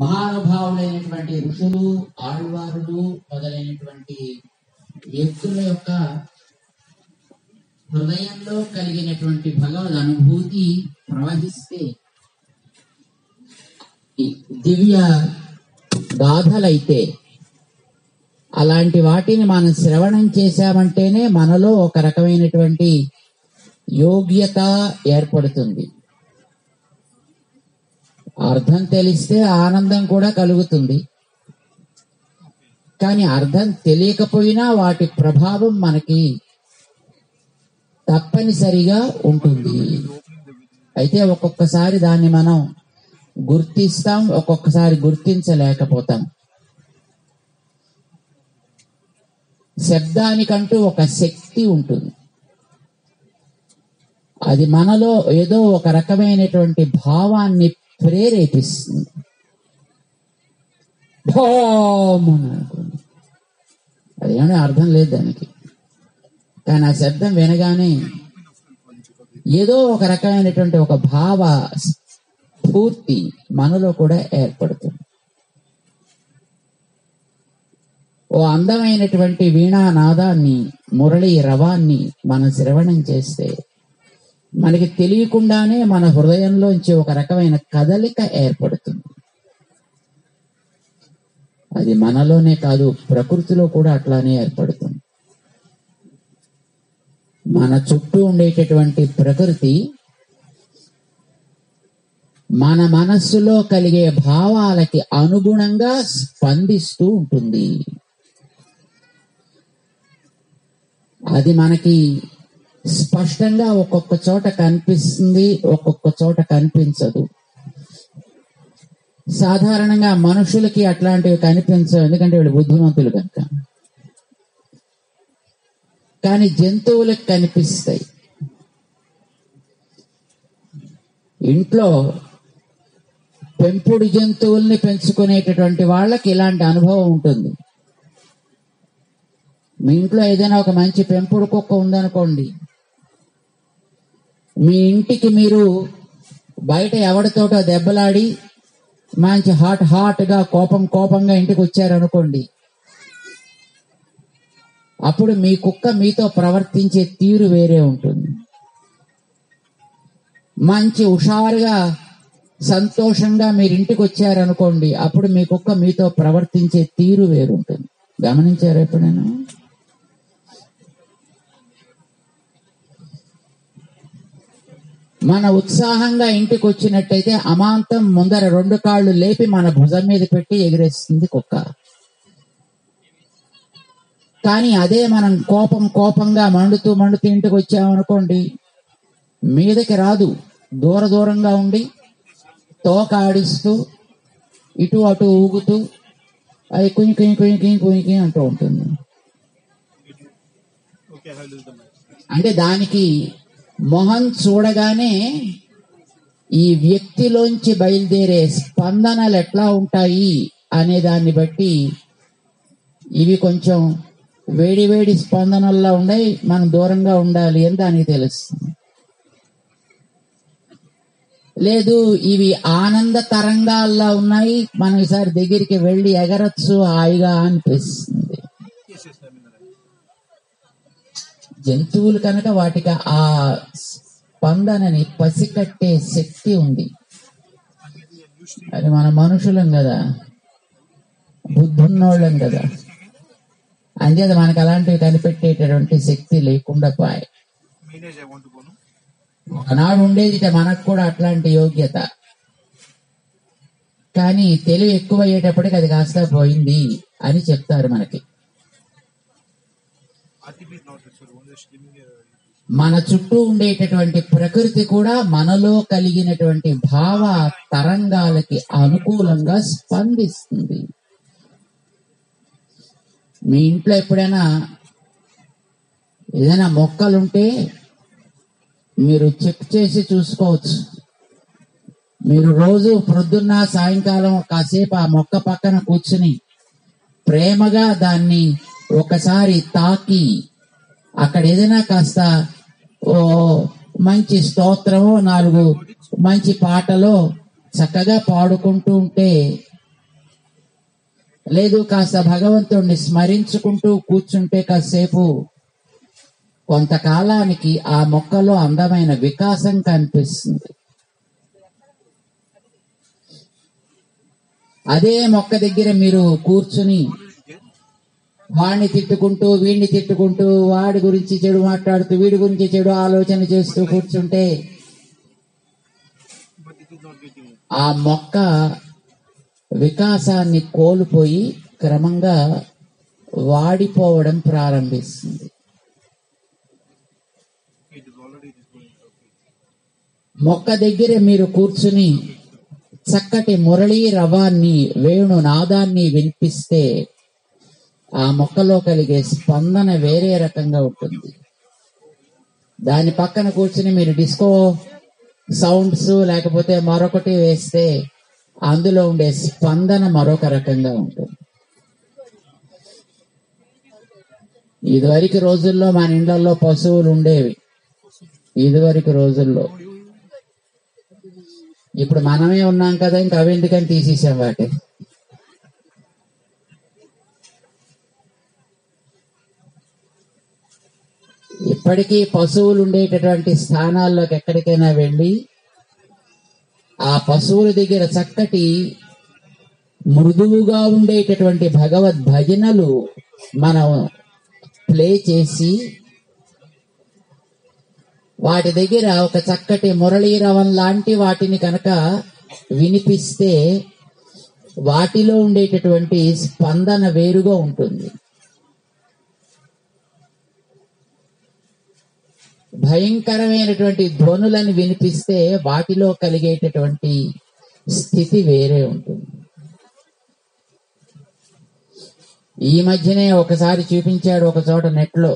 మహానుభావులైనటువంటి ఋషులు ఆళ్వారులు మొదలైనటువంటి వ్యక్తుల యొక్క హృదయంలో కలిగినటువంటి భగవద్ అనుభూతి ప్రవహిస్తే ఈ దివ్య గాథలైతే అలాంటి వాటిని మనం శ్రవణం చేశామంటేనే మనలో ఒక రకమైనటువంటి యోగ్యత ఏర్పడుతుంది అర్థం తెలిస్తే ఆనందం కూడా కలుగుతుంది కానీ అర్థం తెలియకపోయినా వాటి ప్రభావం మనకి తప్పనిసరిగా ఉంటుంది అయితే ఒక్కొక్కసారి దాన్ని మనం గుర్తిస్తాం ఒక్కొక్కసారి గుర్తించలేకపోతాం శబ్దానికంటూ ఒక శక్తి ఉంటుంది అది మనలో ఏదో ఒక రకమైనటువంటి భావాన్ని ప్రేరేపిస్తుంది భోమ్ అని అనుకోండి అదేమో అర్థం లేదు దానికి కానీ ఆ శబ్దం వినగానే ఏదో ఒక రకమైనటువంటి ఒక భావ స్ఫూర్తి మనలో కూడా ఏర్పడుతుంది ఓ అందమైనటువంటి వీణానాదాన్ని మురళి రవాన్ని మనం శ్రవణం చేస్తే మనకి తెలియకుండానే మన హృదయంలోంచి ఒక రకమైన కదలిక ఏర్పడుతుంది అది మనలోనే కాదు ప్రకృతిలో కూడా అట్లానే ఏర్పడుతుంది మన చుట్టూ ఉండేటటువంటి ప్రకృతి మన మనస్సులో కలిగే భావాలకి అనుగుణంగా స్పందిస్తూ ఉంటుంది అది మనకి స్పష్టంగా ఒక్కొక్క చోట కనిపిస్తుంది ఒక్కొక్క చోట కనిపించదు సాధారణంగా మనుషులకి అట్లాంటివి కనిపించవు ఎందుకంటే వీళ్ళు బుద్ధిమంతులు కనుక కానీ జంతువులకు కనిపిస్తాయి ఇంట్లో పెంపుడు జంతువుల్ని పెంచుకునేటటువంటి వాళ్ళకి ఇలాంటి అనుభవం ఉంటుంది మీ ఇంట్లో ఏదైనా ఒక మంచి పెంపుడు కుక్క ఉందనుకోండి మీ ఇంటికి మీరు బయట ఎవరితోటో దెబ్బలాడి మంచి హాట్ హాట్ గా కోపం కోపంగా ఇంటికి వచ్చారనుకోండి అప్పుడు మీ కుక్క మీతో ప్రవర్తించే తీరు వేరే ఉంటుంది మంచి హుషారుగా సంతోషంగా మీరు ఇంటికి వచ్చారనుకోండి అప్పుడు మీ కుక్క మీతో ప్రవర్తించే తీరు వేరుంటుంది గమనించారు ఎప్పుడైనా మన ఉత్సాహంగా ఇంటికి వచ్చినట్టయితే అమాంతం ముందర రెండు కాళ్ళు లేపి మన భుజం మీద పెట్టి ఎగిరేస్తుంది కుక్క కానీ అదే మనం కోపం కోపంగా మండుతూ మండుతూ ఇంటికి వచ్చామనుకోండి మీదకి రాదు దూర దూరంగా ఉండి తోక ఆడిస్తూ ఇటు అటు ఊగుతూ అది కుయి కుయి కుయి కుయి కుయి కుయి అంటూ ఉంటుంది Okay, I have lose the match. అంటే దానికి మొహం చూడగానే ఈ వ్యక్తిలోంచి బయలుదేరే స్పందనలు ఎట్లా ఉంటాయి అనే దాన్ని బట్టి ఇవి కొంచెం వేడి వేడి స్పందనల్లో ఉన్నాయి మనం దూరంగా ఉండాలి అని దానికి తెలుస్తుంది లేదు ఇవి ఆనంద తరంగాల్లో ఉన్నాయి మనం ఈసారి దగ్గరికి వెళ్ళి ఎగరొచ్చు హాయిగా అనిపిస్తుంది Yes, yes, I'm in the right. జంతువులు కనుక వాటికి ఆ స్పందనని పసికట్టే శక్తి ఉంది అది మన మనుషులం కదా బుద్ధున్నోళ్ళం కదా అంచేత మనకు అలాంటివి కనిపెట్టేటటువంటి శక్తి లేకుండా పోయి Manage, I want to go, no? ఒకనాడు ఉండేది ఇక మనకు కూడా అట్లాంటి యోగ్యత కానీ తెలివి ఎక్కువ అయ్యేటప్పటికి అది కాస్త పోయింది అని చెప్తారు మనకి RTP is not it, so one is giving a మన చుట్టూ ఉండేటటువంటి ప్రకృతి కూడా మనలో కలిగినటువంటి భావ తరంగాలకి అనుకూలంగా స్పందిస్తుంది మీ ఇంట్లో ఎప్పుడైనా ఏదైనా మొక్కలుంటే మీరు చెక్ చేసి చూసుకోవచ్చు మీరు రోజు ప్రొద్దున్న సాయంకాలం కాసేపు ఆ మొక్క పక్కన కూర్చుని ప్రేమగా దాన్ని ఒకసారి తాకి అక్కడ ఏదైనా కాస్త ఓ మంచి స్తోత్రమో నాలుగు మంచి పాటలో చక్కగా పాడుకుంటూ ఉంటే లేదు కాస్త భగవంతుణ్ణి స్మరించుకుంటూ కూర్చుంటే కాసేపు కొంతకాలానికి ఆ మొక్కలో అందమైన వికాసం కనిపిస్తుంది అదే మొక్క దగ్గర మీరు కూర్చుని వాడిని తిట్టుకుంటూ వీడిని తిట్టుకుంటూ వాడి గురించి చెడు మాట్లాడుతూ వీడి గురించి చెడు ఆలోచన చేస్తూ కూర్చుంటే But it is not getting it. ఆ మొక్క వికాసాన్ని కోల్పోయి క్రమంగా వాడిపోవడం ప్రారంభిస్తుంది It is already it is going. Okay. మొక్క దగ్గర మీరు కూర్చుని చక్కటి మురళీ రవాన్ని వేణు నాదాన్ని వినిపిస్తే ఆ మొక్కలో కలిగే స్పందన వేరే రకంగా ఉంటుంది దాని పక్కన కూర్చుని మీరు డిస్కో సౌండ్స్ లేకపోతే మరొకటి వేస్తే అందులో ఉండే స్పందన మరొక రకంగా ఉంటుంది ఇదివరకు రోజుల్లో మన ఇండ్లలో పశువులు ఉండేవి ఇదివరకు రోజుల్లో ఇప్పుడు మనమే ఉన్నాం కదా ఇంకా అవి ఎందుకని తీసేసాం వాటి ఇప్పటికీ పశువులు ఉండేటటువంటి స్థానాల్లోకి ఎక్కడికైనా వెళ్ళి ఆ పశువుల దగ్గర చక్కటి మృదువుగా ఉండేటటువంటి భగవద్ భజనలు మనం ప్లే చేసి వాటి దగ్గర ఒక చక్కటి మురళీరవం లాంటి వాటిని కనుక వినిపిస్తే వాటిలో ఉండేటటువంటి స్పందన వేరుగా ఉంటుంది భయంకరమైనటువంటి ధ్వనులను వినిపిస్తే వాటిలో కలిగేటటువంటి స్థితి వేరే ఉంటుంది ఈ మధ్యనే ఒకసారి చూపించాడు ఒక చోట నెట్లో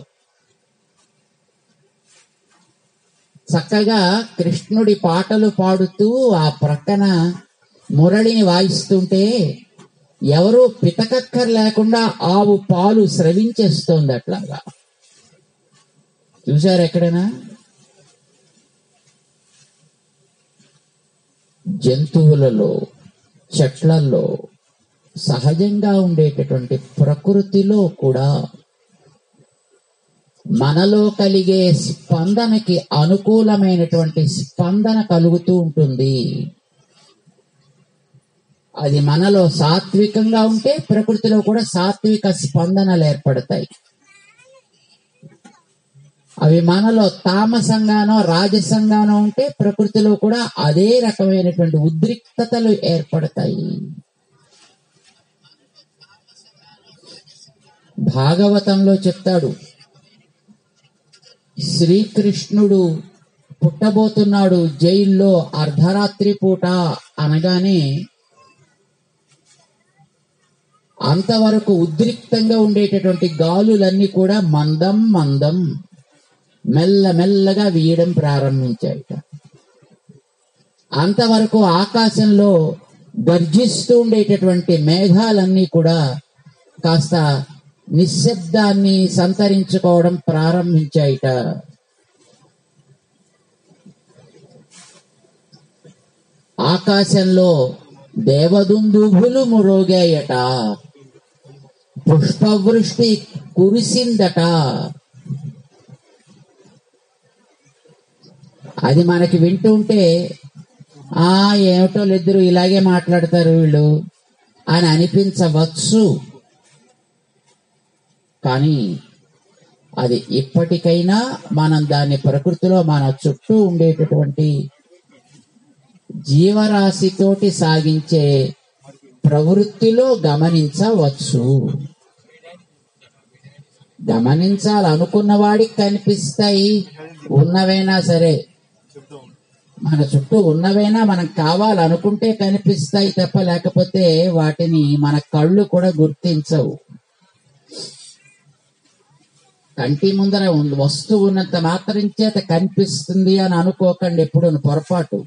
చక్కగా కృష్ణుడి పాటలు పాడుతూ ఆ ప్రక్కన మురళిని వాయిస్తుంటే ఎవరు పితకక్కర్ లేకుండా ఆవు పాలు స్రవించేస్తోంది అట్లాగా చూశారు ఎక్కడైనా జంతువులలో చెట్లలో సహజంగా ఉండేటటువంటి ప్రకృతిలో కూడా మనలో కలిగే స్పందనకి అనుకూలమైనటువంటి స్పందన కలుగుతూ ఉంటుంది అది మనలో సాత్వికంగా ఉంటే ప్రకృతిలో కూడా సాత్విక స్పందనలు ఏర్పడతాయి అవి మనలో తామసంగానో రాజసంగానో ఉంటే ప్రకృతిలో కూడా అదే రకమైనటువంటి ఉద్రిక్తతలు ఏర్పడతాయి భాగవతంలో చెప్తాడు శ్రీకృష్ణుడు పుట్టబోతున్నాడు జైల్లో అర్ధరాత్రి పూట అనగానే అంతవరకు ఉద్రిక్తంగా ఉండేటటువంటి గాలులన్నీ కూడా మందం మందం మెల్ల మెల్లగా వీయడం ప్రారంభించాయిట అంతవరకు ఆకాశంలో గర్జిస్తూ ఉండేటటువంటి మేఘాలన్నీ కూడా కాస్త నిశ్శబ్దాన్ని సంతరించుకోవడం ప్రారంభించాయిట ఆకాశంలో దేవదుందుభులు మురోగాయట పుష్పవృష్టి కురిసిందట అది మనకి వింటుంటే ఆ ఏమిటో ఇద్దరు ఇలాగే మాట్లాడతారు వీళ్ళు అని అనిపించవచ్చు కానీ అది ఇప్పటికైనా మనం దాన్ని ప్రకృతిలో మన చుట్టూ ఉండేటటువంటి జీవరాశితోటి సాగించే ప్రవృత్తిలో గమనించవచ్చు గమనించాలనుకున్న వాడికి కనిపిస్తాయి ఉన్నవైనా సరే చెప్తా ఉండు. మన చుట్టూ ఉన్నవైనా మనం కావాలనుకుంటే కనిపిస్తాయి తప్ప లేకపోతే వాటిని మన కళ్ళు కూడా గుర్తించవు కంటి ముందర ఉంది- వస్తువు ఉన్నంత మాత్రం చేత కనిపిస్తుంది అని అనుకోకండి ఎప్పుడు పొరపాటు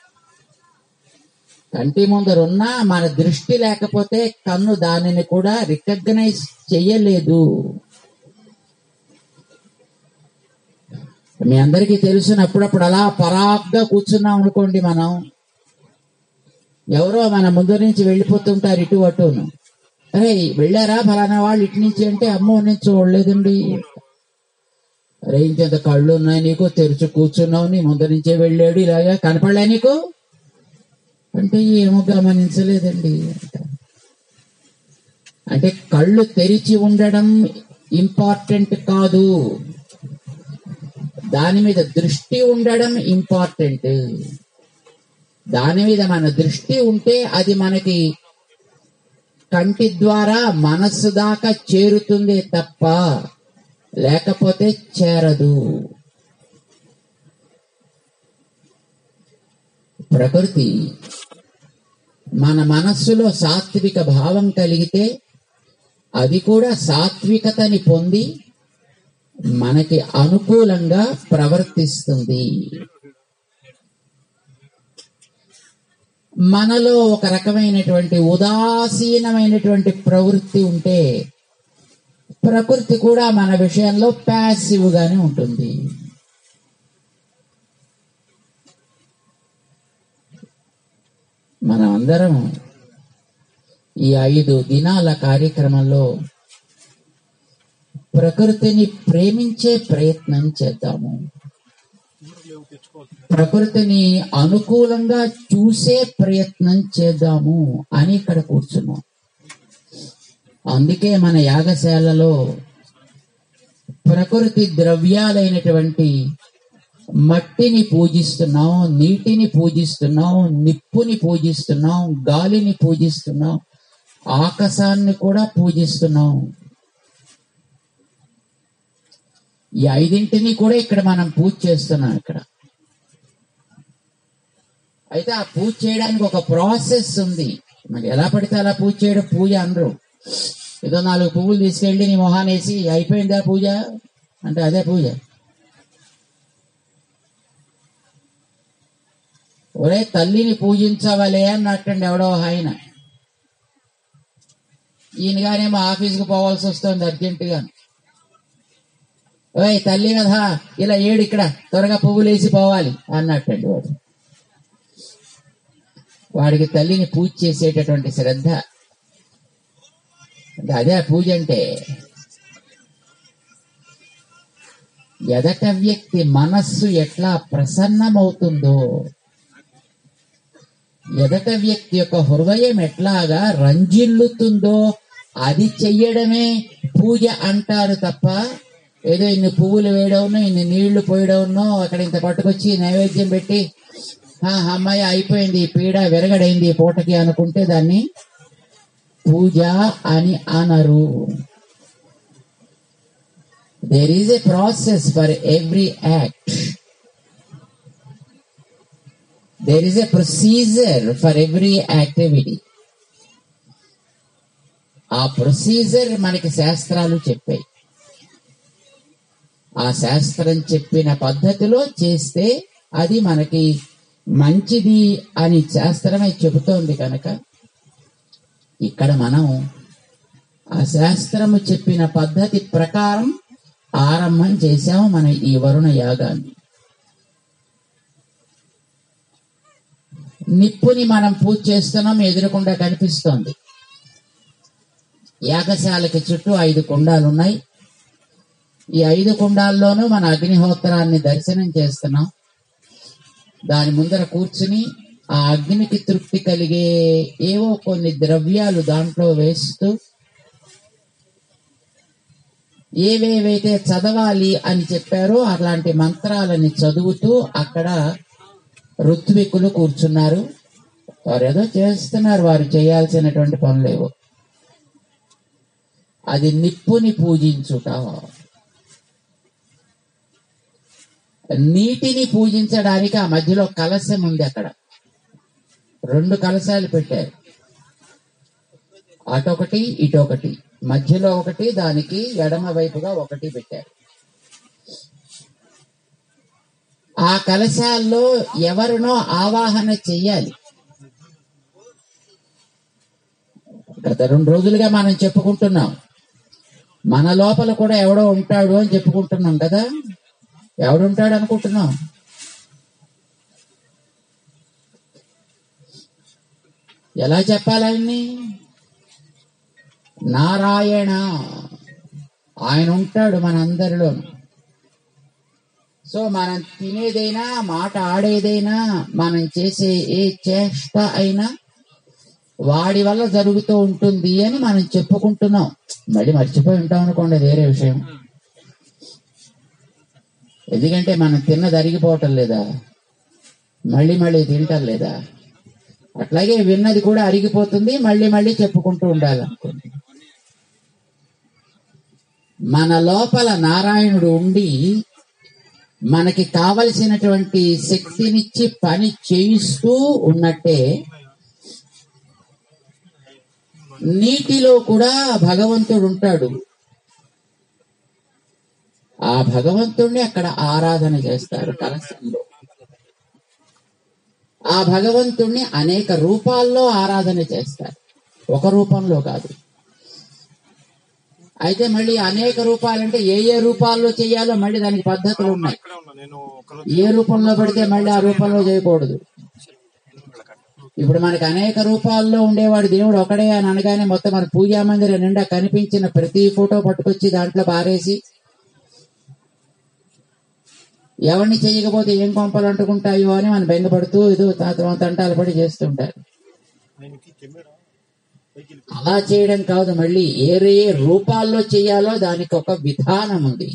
కంటి ముందర ఉన్నా మన దృష్టి లేకపోతే కన్ను దానిని కూడా రికగ్నైజ్ చెయ్యలేదు మీ అందరికీ తెలుసుని అప్పుడప్పుడు అలా పరాగ్గా కూర్చున్నాం అనుకోండి మనం ఎవరో మన ముందు నుంచి వెళ్ళిపోతుంటారు ఇటు అటును అరే వెళ్ళారా ఫలానా వాళ్ళు ఇటు నుంచి అంటే అమ్మో నేను చూడలేదండి అరే ఇంకెంత కళ్ళు ఉన్నాయి నీకు తెరుచు కూర్చున్నావు నీ ముందు నుంచే వెళ్ళాడు ఇలాగా కనపడలే నీకు అంటే ఏమో గమనించలేదండి అంట. అంటే కళ్ళు తెరిచి ఉండడం ఇంపార్టెంట్ కాదు దాని మీద దృష్టి ఉండడం ఇంపార్టెంట్ దాని మీద మన దృష్టి ఉంటే అది మనకి కంటి ద్వారా మనస్సు దాకా చేరుతుంది తప్ప లేకపోతే చేరదు ప్రకృతి మన మనస్సులో సాత్విక భావం కలిగితే అది కూడా సాత్వికతని పొంది మనకి అనుకూలంగా ప్రవర్తిస్తుంది మనలో ఒక రకమైనటువంటి ఉదాసీనమైనటువంటి ప్రవృత్తి ఉంటే ప్రకృతి కూడా మన విషయంలో ప్యాసివ్ గానే ఉంటుంది మనం అందరం ఈ ఐదు దినాల కార్యక్రమంలో ప్రకృతిని ప్రేమించే ప్రయత్నం చేద్దాము లేవు తెచ్చుకోవాలి ప్రకృతిని అనుకూలంగా చూసే ప్రయత్నం చేద్దాము అని ఇక్కడ కూర్చున్నాం అందుకే మన యాగశాలలో ప్రకృతి ద్రవ్యాలైనటువంటి మట్టిని పూజిస్తున్నాం నీటిని పూజిస్తున్నాం నిప్పుని పూజిస్తున్నాం గాలిని పూజిస్తున్నాం ఆకాశాన్ని కూడా పూజిస్తున్నాం ఈ ఐదింటిని కూడా ఇక్కడ మనం పూజ చేస్తున్నాం ఇక్కడ అయితే ఆ పూజ చేయడానికి ఒక ప్రాసెస్ ఉంది మరి ఎలా పడితే అలా పూజ చేయడం పూజ అనరు ఏదో నాలుగు పువ్వులు తీసుకెళ్ళి నీ మొహానేసి అయిపోయిందా పూజ అంటే అదే పూజ ఒరే తల్లిని పూజించవలే అన్నట్టండి ఎవడో ఆయన ఈయనగానేమో ఆఫీస్కి పోవాల్సి వస్తుంది అర్జెంటుగా ఓయ్ తల్లి కదా ఇలా ఏడు ఇక్కడ త్వరగా పువ్వులు వేసి పోవాలి అన్నట్టండి వాడు వాడికి తల్లిని పూజ చేసేటటువంటి శ్రద్ధ అంటే అదే ఆ పూజ అంటే ఎదట వ్యక్తి మనస్సు ఎట్లా ప్రసన్నమవుతుందో ఎదట వ్యక్తి యొక్క హృదయం ఎట్లాగా రంజిల్లుతుందో అది చెయ్యడమే పూజ అంటారు తప్ప ఏదో ఇన్ని పువ్వులు వేయడవునో ఇన్ని నీళ్లు పోయడవునో అక్కడ ఇంత పట్టుకొచ్చి నైవేద్యం పెట్టి "ఆ, అమ్మాయి అయిపోయింది ఈ పీడ విరగడైంది ఈ పూటకి అనుకుంటే దాన్ని పూజ అని అనరు there is a process for every act there is a procedure for every activity ఆ ప్రొసీజర్ మనకి శాస్త్రాలు చెప్పాయి ఆ శాస్త్రం చెప్పిన పద్ధతిలో చేస్తే అది మనకి మంచిది అని శాస్త్రమే చెబుతోంది కనుక ఇక్కడ మనం ఆ శాస్త్రము చెప్పిన పద్ధతి ప్రకారం ఆరంభం చేశాము మన ఈ వరుణ యాగాన్ని నిప్పుని మనం పూజ చేస్తున్నాం ఎదురకుండా కనిపిస్తోంది యాగశాలకి చుట్టూ ఐదు కుండాలు ఉన్నాయి ఈ ఐదు కుండాల్లోనూ మన అగ్నిహోత్రాన్ని దర్శనం చేస్తున్నాం దాని ముందర కూర్చుని ఆ అగ్నికి తృప్తి కలిగే ఏవో కొన్ని ద్రవ్యాలు దాంట్లో వేస్తూ ఏవేవైతే చదవాలి అని చెప్పారో అలాంటి మంత్రాలని చదువుతూ అక్కడ ఋత్వికులు కూర్చున్నారు వారు ఏదో చేస్తున్నారు వారు చేయాల్సినటువంటి పనులేవో అది నిప్పుని పూజించుట నీటిని పూజించడానికి ఆ మధ్యలో కలశం ఉంది అక్కడ రెండు కలశాలు పెట్టారు అటొకటి ఇటొకటి మధ్యలో ఒకటి దానికి ఎడమ వైపుగా ఒకటి పెట్టారు ఆ కలశాల్లో ఎవరినో ఆవాహన చెయ్యాలి గత రెండు రోజులుగా మనం చెప్పుకుంటున్నాం మన లోపల కూడా ఎవడో ఉంటాడు అని చెప్పుకుంటున్నాం కదా ఎవడుంటాడు అనుకుంటున్నాం ఎలా చెప్పాలి ఆయన్ని నారాయణ ఆయన ఉంటాడు మనందరిలో సో మనం తినేదైనా మాట ఆడేదైనా మనం చేసే ఏ చేష్ట అయినా వాడి వల్ల జరుగుతూ ఉంటుంది అని మనం చెప్పుకుంటున్నాం మళ్ళీ మర్చిపోయి ఉంటాం అనుకోండి అది వేరే విషయం ఎందుకంటే మనం తిన్నది అరిగిపోవటం లేదా మళ్ళీ మళ్ళీ తింటాం లేదా అట్లాగే విన్నది కూడా అరిగిపోతుంది మళ్ళీ మళ్ళీ చెప్పుకుంటూ ఉండాలనుకోండి మన లోపల నారాయణుడు ఉండి మనకి కావలసినటువంటి శక్తినిచ్చి పని చేయిస్తూ ఉన్నట్టే నీటిలో కూడా భగవంతుడు ఉంటాడు ఆ భగవంతుణ్ణి అక్కడ ఆరాధన చేస్తారు కలశంలో ఆ భగవంతుణ్ణి అనేక రూపాల్లో ఆరాధన చేస్తారు ఒక రూపంలో కాదు అయితే మళ్ళీ అనేక రూపాలంటే ఏ ఏ రూపాల్లో చేయాలో మళ్ళీ దానికి పద్ధతులు ఉన్నాయి ఇక్కడే ఉన్నా నేను ఒక ఏ రూపంలో పడితే మళ్ళీ ఆ రూపంలో చేయకూడదు ఇప్పుడు మనకి అనేక రూపాల్లో ఉండేవాడు దేవుడు ఒకడే అని అనగానే మొత్తం మన పూజా మందిరం నిండా కనిపించిన ప్రతి ఫోటో పట్టుకొచ్చి దాంట్లో పారేసి ఎవరిని చేయకపోతే ఏం కొంపలు అంటుకుంటాయో అని మనం బెంగపడుతూ ఏదో తా- తంటాలు పడి చేస్తుంటారు ఆయనకి కెమెరా పైకి వెళ్ళి అలా చేయడం కాదు మళ్ళీ ఏ ఏ రూపాల్లో చేయాలో దానికి ఒక విధానం ఉంది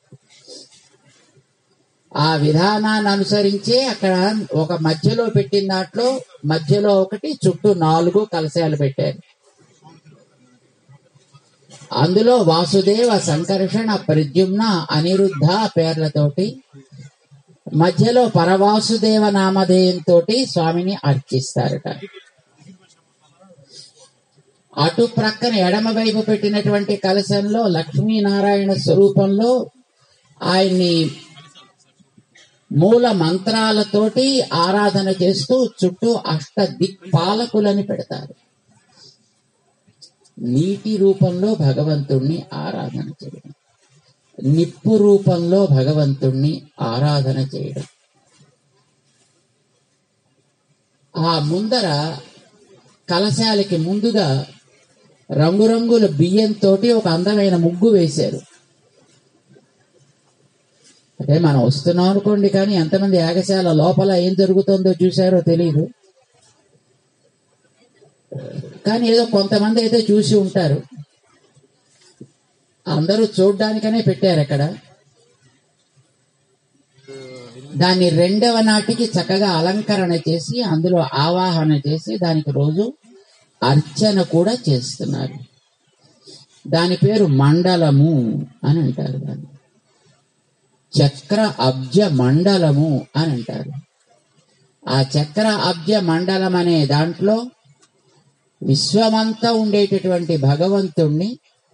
ఆ విధానాన్ని అనుసరించే అక్కడ ఒక మధ్యలో పెట్టిన దాంట్లో మధ్యలో ఒకటి చుట్టూ నాలుగు కలశాలు పెట్టారు అందులో వాసుదేవ సంకర్షణ ప్రద్యుమ్న అనిరుద్ధ పేర్లతోటి మధ్యలో పరవాసుదేవ నామధేయంతో స్వామిని అర్చిస్తారట అటు ప్రక్కన ఎడమ వైపు పెట్టినటువంటి కలశంలో లక్ష్మీనారాయణ స్వరూపంలో ఆయన్ని మూల మంత్రాలతోటి ఆరాధన చేస్తూ చుట్టూ అష్ట దిక్పాలకులని పెడతారు నీటి రూపంలో భగవంతుణ్ణి ఆరాధన చేయడం నిప్పు రూపంలో భగవంతుణ్ణి ఆరాధన చేయడం ఆ ముందర కలశాలకి ముందుగా రంగురంగుల బియ్యంతో ఒక అందమైన ముగ్గు వేశారు అంటే మనం వస్తున్నాం అనుకోండి కానీ ఎంతమంది యాగశాల లోపల ఏం జరుగుతుందో చూశారో తెలియదు కానీ ఏదో కొంతమంది అయితే చూసి ఉంటారు అందరూ చూడ్డానికనే పెట్టారు అక్కడ దాన్ని రెండవ నాటికి చక్కగా అలంకరణ చేసి అందులో ఆవాహన చేసి దానికి రోజు అర్చన కూడా చేస్తున్నారు దాని పేరు మండలము అని అంటారు దాన్ని చక్ర అబ్జ మండలము అని అంటారు ఆ చక్ర అబ్జ మండలం అనే దాంట్లో విశ్వమంతా ఉండేటటువంటి భగవంతుణ్ణి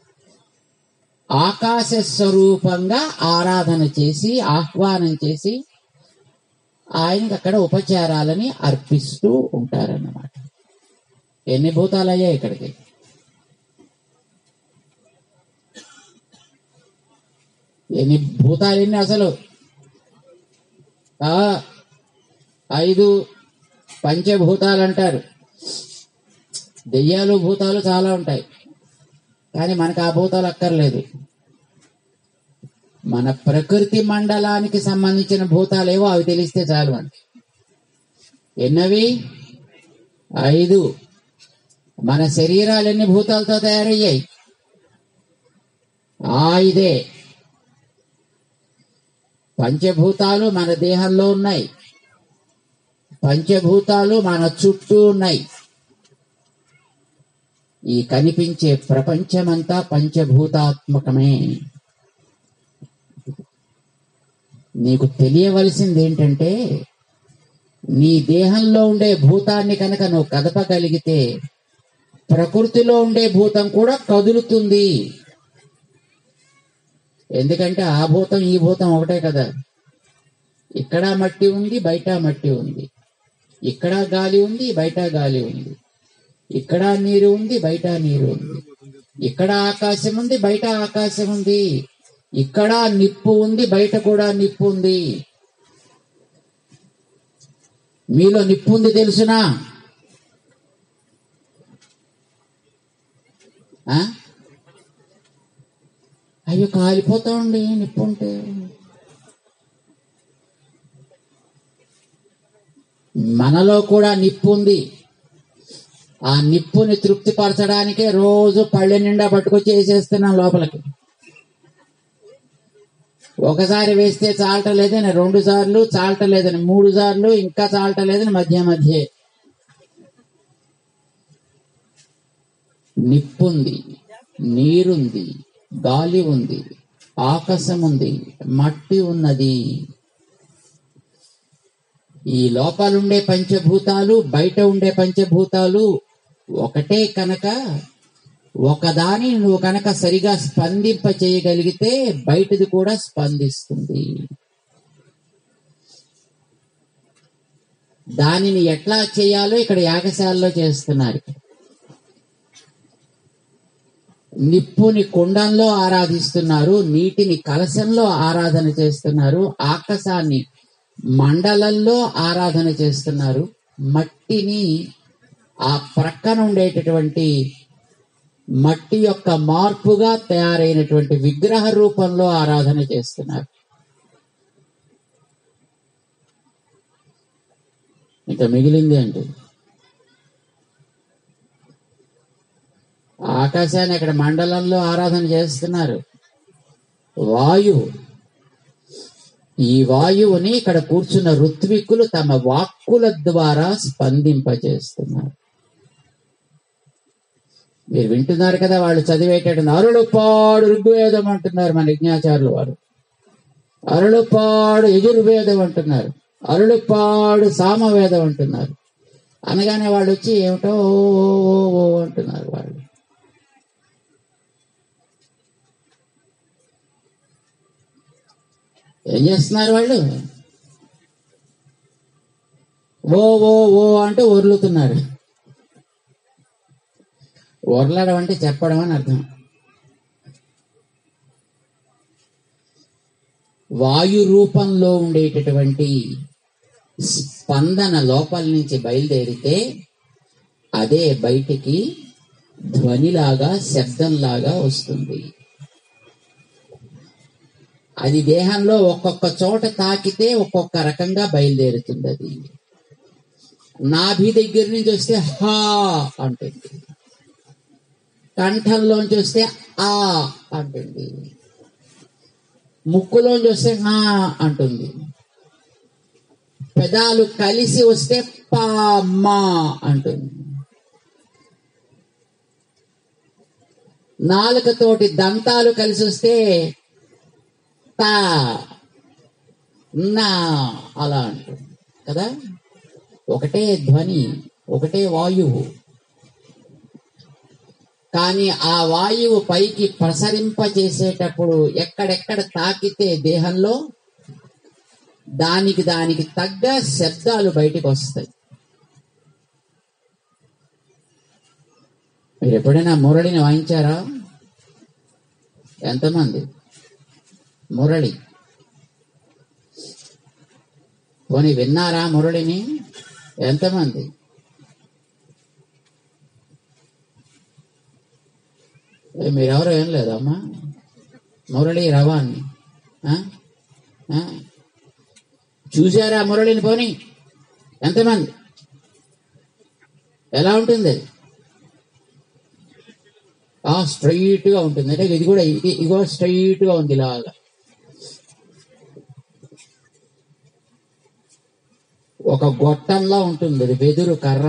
ఆకాశ స్వరూపంగా ఆరాధన చేసి ఆహ్వానం చేసి ఆయనకి అక్కడ ఉపచారాలని అర్పిస్తూ ఉంటారన్నమాట ఎన్ని భూతాలు అయ్యాయి ఇక్కడికి ఎన్ని భూతాలు ఎన్ని అసలు ఆ, ఐదు పంచభూతాలు అంటారు దెయ్యాలు భూతాలు చాలా ఉంటాయి కానీ మనకు ఆ భూతాలు అక్కర్లేదు మన ప్రకృతి మండలానికి సంబంధించిన భూతాలేవో అవి తెలిస్తే చాలు మనకి ఎన్నవి ఐదు మన శరీరాలు ఎన్ని భూతాలతో తయారయ్యాయి ఆ ఐదే పంచభూతాలు మన దేహంలో ఉన్నాయి పంచభూతాలు మన చుట్టూ ఉన్నాయి ఈ కనిపించే ప్రపంచమంతా పంచభూతాత్మకమే నీకు తెలియవలసింది ఏంటంటే నీ దేహంలో ఉండే భూతాన్ని కనుక నువ్వు కదపగలిగితే ప్రకృతిలో ఉండే భూతం కూడా కదులుతుంది ఎందుకంటే ఆ భూతం ఈ భూతం ఒకటే కదా ఇక్కడ మట్టి ఉంది బయట మట్టి ఉంది ఇక్కడ గాలి ఉంది బయట గాలి ఉంది ఇక్కడ నీరు ఉంది బయట నీరు ఉంది ఇక్కడ ఆకాశం ఉంది బయట ఆకాశం ఉంది ఇక్కడ నిప్పు ఉంది బయట కూడా నిప్పు ఉంది మీలో నిప్పు ఉంది తెలుసునా ఆ? అయ్యో కాలిపోతామండి నిప్పు ఉంటే మనలో కూడా నిప్పు ఉంది ఆ నిప్పుని తృప్తిపరచడానికే రోజు పళ్ళె నిండా పట్టుకొచ్చి వేసేస్తున్నాం లోపలికి ఒకసారి వేస్తే చాలటలేదని రెండు సార్లు చాలటలేదని మూడు సార్లు ఇంకా చాలటలేదని మధ్య మధ్య నిప్పుంది నీరుంది గాలి ఉంది ఆకాశం ఉంది మట్టి ఉన్నది ఈ లోపలుండే పంచభూతాలు బయట ఉండే పంచభూతాలు ఒకటే కనుక ఒకదాని నువ్వు కనుక సరిగా స్పందింప చేయగలిగితే బయటది కూడా స్పందిస్తుంది దానిని ఎట్లా చేయాలో ఇక్కడ యాగశాలలో చేస్తున్నారు నిప్పుని కుండంలో ఆరాధిస్తున్నారు నీటిని కలశంలో ఆరాధన చేస్తున్నారు ఆకాశాన్ని మండలంలో ఆరాధన చేస్తున్నారు మట్టిని ఆ ప్రక్కన ఉండేటటువంటి మట్టి యొక్క మార్పుగా తయారైనటువంటి విగ్రహ రూపంలో ఆరాధన చేస్తున్నారు ఇంకా మిగిలింది అంటే ఆకాశాన్ని అక్కడ మండలంలో ఆరాధన చేస్తున్నారు వాయువు ఈ వాయువుని ఇక్కడ కూర్చున్న ఋత్వికులు తమ వాక్కుల ద్వారా స్పందింపజేస్తున్నారు మీరు వింటున్నారు కదా వాళ్ళు చదివేటటువంటి అరుళపాడు ఋగ్వేదం అంటున్నారు మన యజ్ఞాచారులు వారు అరుళపాడు యజుర్వేదం అంటున్నారు అరుళపాడు సామవేదం అంటున్నారు అనగానే వాళ్ళు వచ్చి ఏమిటో ఓ ఓ ఓ ఓ అంటున్నారు వాళ్ళు ఏం చేస్తున్నారు వాళ్ళు ఓ ఓ ఓ అంటే ఒర్లుతున్నారు ఒర్లడం అంటే చెప్పడం అని అర్థం వాయు రూపంలో ఉండేటటువంటి స్పందన లోపల నుంచి బయలుదేరితే అదే బయటికి ధ్వనిలాగా శబ్దంలాగా వస్తుంది అది దేహంలో ఒక్కొక్క చోట తాకితే ఒక్కొక్క రకంగా బయలుదేరుతుంది అది నాభి దగ్గర నుంచి వస్తే హా అంటుంది కంఠంలోంచి వస్తే ఆ అంటుంది ముక్కులోంచి వస్తే ఆ అంటుంది పెదాలు కలిసి వస్తే పా మా అంటుంది నాలుకతోటి దంతాలు కలిసి వస్తే తా నా అలా అంటుంది కదా ఒకటే ధ్వని ఒకటే వాయువు కానీ ఆ వాయువు పైకి ప్రసరింపజేసేటప్పుడు ఎక్కడెక్కడ తాకితే దేహంలో దానికి దానికి తగ్గ శబ్దాలు బయటికి వస్తాయి మీరు ఎప్పుడైనా మురళిని వాయించారా ఎంతమంది మురళి పోనీ విన్నారా మురళిని ఎంతమంది ఏ, మీరెవరు ఏం లేదమ్మా మురళి రవాన్ని ఆ? ఆ? చూశారా మురళిని పోని ఎంతమంది ఎలా ఉంటుంది అది ఆ స్ట్రైట్ గా ఉంటుంది అంటే ఇది కూడా ఇది- ఇగో స్ట్రైట్ గా ఉంది ఇలాగా ఒక గొట్టంలా ఉంటుంది అది వెదురు కర్ర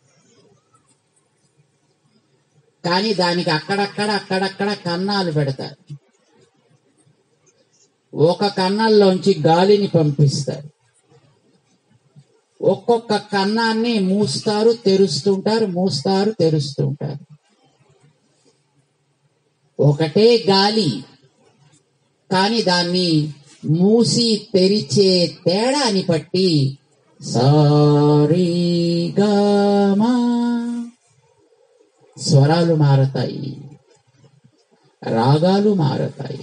కానీ దానికి అక్కడక్కడ అక్కడక్కడ కన్నాలు పెడతారు ఒక కన్నంలోంచి గాలిని పంపిస్తారు ఒక్కొక్క కన్నాన్ని మూస్తారు తెరుస్తుంటారు మూస్తారు తెరుస్తుంటారు ఒకటే గాలి కానీ దాన్ని మూసి తెరిచే తేడాని బట్టి సారీగామా స్వరాలు మారతాయి రాగాలు మారతాయి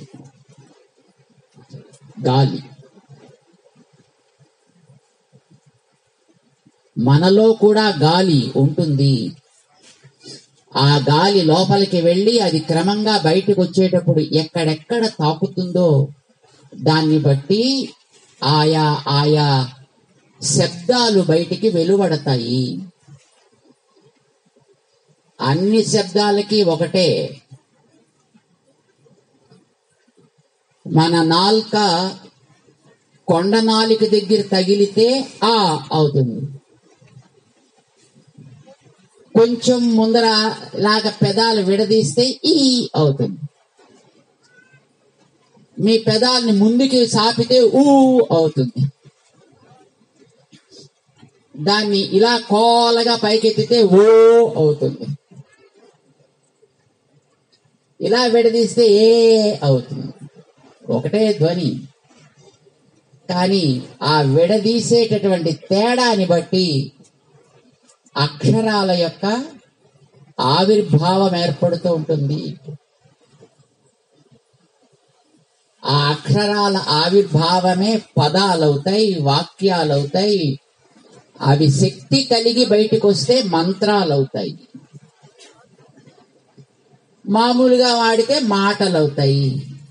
గాలి మనలో కూడా గాలి ఉంటుంది ఆ గాలి లోపలికి వెళ్ళి అది క్రమంగా బయటకు వచ్చేటప్పుడు ఎక్కడెక్కడ తాకుతుందో దాన్ని బట్టి ఆయా ఆయా శబ్దాలు బయటికి వెలువడతాయి అన్ని శబ్దాలకి ఒకటే మన నాల్క కొండ నాలిక దగ్గర తగిలితే ఆ అవుతుంది కొంచెం ముందర లాగా పెదాలు విడదీస్తే ఈ అవుతుంది మీ పెదాల్ని ముందుకి సాపితే ఊ అవుతుంది దాన్ని ఇలా కోలగా పైకెత్తితే ఓ అవుతుంది ఇలా విడదీస్తే ఏ అవుతుంది ఒకటే ధ్వని కానీ ఆ విడదీసేటటువంటి తేడాని బట్టి అక్షరాల యొక్క ఆవిర్భావం ఏర్పడుతూ ఉంటుంది ఆ అక్షరాల ఆవిర్భావమే పదాలవుతాయి వాక్యాలవుతాయి అవి శక్తి కలిగి బయటకు వస్తే మంత్రాలవుతాయి మామూలుగా వాడితే మాటలవుతాయి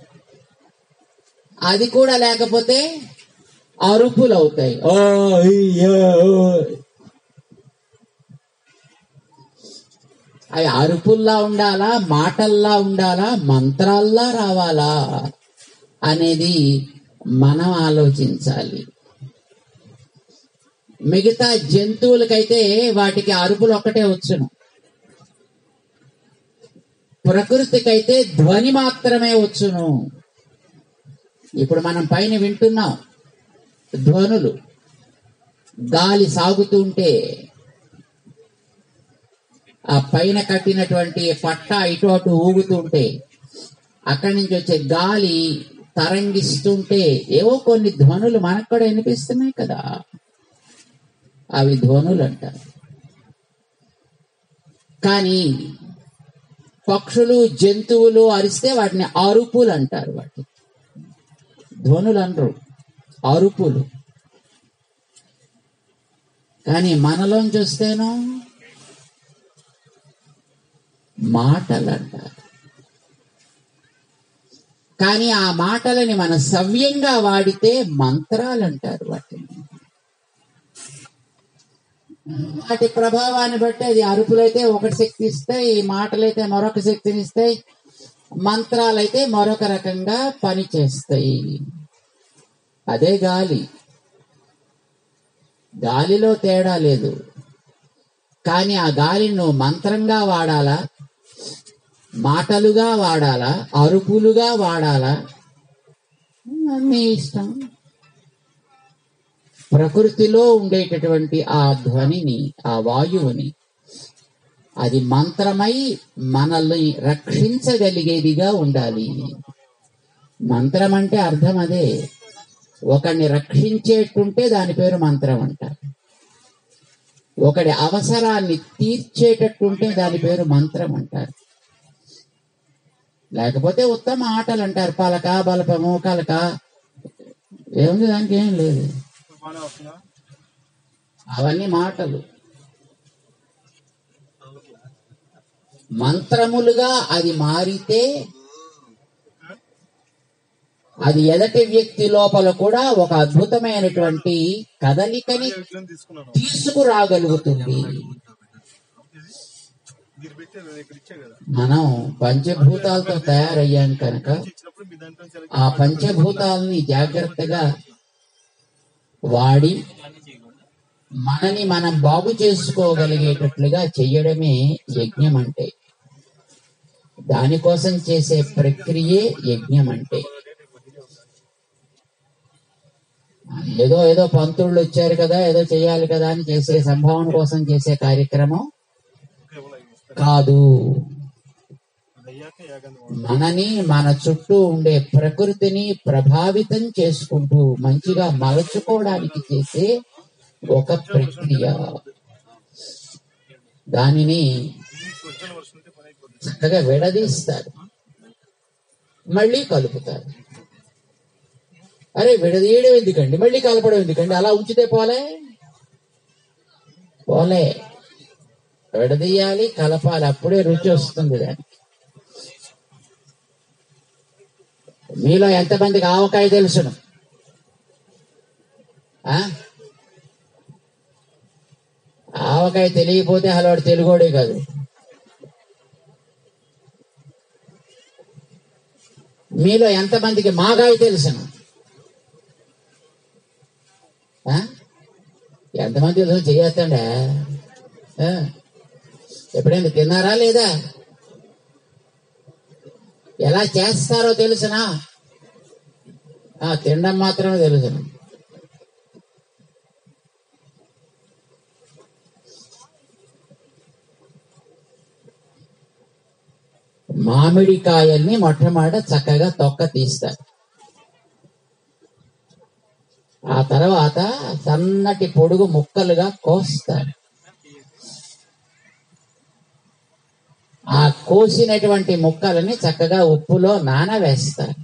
అది కూడా లేకపోతే అరుపులు అవుతాయి ఓ అయ్యో అవి అరుపుల్లా ఉండాలా మాటల్లా ఉండాలా మంత్రాల్లా రావాలా అనేది మనం ఆలోచించాలి మిగతా జంతువులకైతే వాటికి అరుపులు ఒక్కటే వచ్చును ప్రకృతికైతే ధ్వని మాత్రమే వచ్చును ఇప్పుడు మనం పైన వింటున్నాం ధ్వనులు గాలి సాగుతుంటే ఆ పైన కట్టినటువంటి పట్ట ఇటు అటు ఊగుతుంటే అక్కడి నుంచి వచ్చే గాలి తరంగిస్తుంటే ఏవో కొన్ని ధ్వనులు మనకు కూడా వినిపిస్తున్నాయి కదా అవి ధ్వనులు అంటారు కానీ పక్షులు జంతువులు అరిస్తే వాటిని అరుపులు అంటారు వాటి ధ్వనులు అనరు అరుపులు కానీ మనలోంచి వస్తేనో మాటలు అంటారు కానీ ఆ మాటలని మన సవ్యంగా వాడితే మంత్రాలు అంటారు వాటిని వాటి ప్రభావాన్ని బట్టి అది అరుపులైతే ఒకటి శక్తి ఇస్తాయి మాటలైతే మరొక శక్తిని ఇస్తాయి మంత్రాలైతే మరొక రకంగా పని చేస్తాయి అదే గాలి గాలిలో తేడా లేదు కానీ ఆ గాలిని నువ్వు మంత్రంగా వాడాలా మాటలుగా వాడాలా అరుపులుగా వాడాలా నీ ఇష్టం ప్రకృతిలో ఉండేటటువంటి ఆ ధ్వనిని ఆ వాయువుని అది మంత్రమై మనల్ని రక్షించగలిగేదిగా ఉండాలి మంత్రం అంటే అర్థం అదే ఒకడిని రక్షించేటుంటే దాని పేరు మంత్రం అంటారు ఒకడి అవసరాన్ని తీర్చేటట్టుంటే దాని పేరు మంత్రం అంటారు లేకపోతే ఉత్తమ ఆటలు అంటారు పలక బలపము కలక ఏముంది దానికి ఏం లేదు బాగానే వస్తుందా అవన్నీ మాటలు మంత్రములుగా అది మారితే అది ఎదటి వ్యక్తి లోపల కూడా ఒక అద్భుతమైనటువంటి కదలికని ఎట్లా తీసుకున్నాను తీసుకురాగలుగుతుంది మీరు పెట్టే నేను ఇక్కడ ఇచ్చా కదా మనం పంచభూతాలతో తయారయ్యాం కనుక ఇచ్చినప్పుడు మీ దాంట్లో నుంచి ఆ పంచభూతాలని జాగ్రత్తగా వాడి మనని మనం బాగు చేసుకోగలిగేటట్లుగా చెయ్యడమే యజ్ఞం అంటే దానికోసం చేసే ప్రక్రియే యజ్ఞం అంటే ఏదో ఏదో పంతుళ్ళు వచ్చారు కదా ఏదో చేయాలి కదా అని చేసే సంభావన కోసం చేసే కార్యక్రమం కేవలం ఇవి వస్తాయి. కాదు అది అయ్యాక యాగాన్ని వాడు. మనని మన చుట్టూ ఉండే ప్రకృతిని ప్రభావితం చేసుకుంటూ మంచిగా మలచుకోవడానికి చేసే ఒక ప్రక్రియ దానిని ఇంగ్లీష్ ఒరిజినల్ వర్షన్ ఉంటే పని అయిపోతుంది చక్కగా విడదీస్తారు మళ్ళీ కలుపుతారు అరే విడదీయడం ఎందుకండి మళ్ళీ కలపడం ఎందుకండి అలా ఉంచితే పోలే పోలే విడదీయాలి కలపాలి అప్పుడే రుచి వస్తుంది దానికి మీలో ఎంతమందికి ఆవకాయ తెలుసును ఆ? ఆవకాయ తెలియకపోతే హలోడు తెలుగోడే కాదు మీలో ఎంతమందికి మాగాయ తెలుసును ఆ? ఎంతమంది తెలుసు చేయొద్దండి ఎప్పుడైనా తిన్నారా లేదా ఎలా చేస్తారో తెలుసునా ఆ, తినడం మాత్రమే తెలుసును మామిడికాయల్ని మొట్టమొదట చక్కగా తొక్క తీస్తారు ఆ తర్వాత సన్నటి పొడుగు ముక్కలుగా కోస్తారు ఆ కోసినటువంటి ముక్కలని చక్కగా ఉప్పులో నానవేస్తారు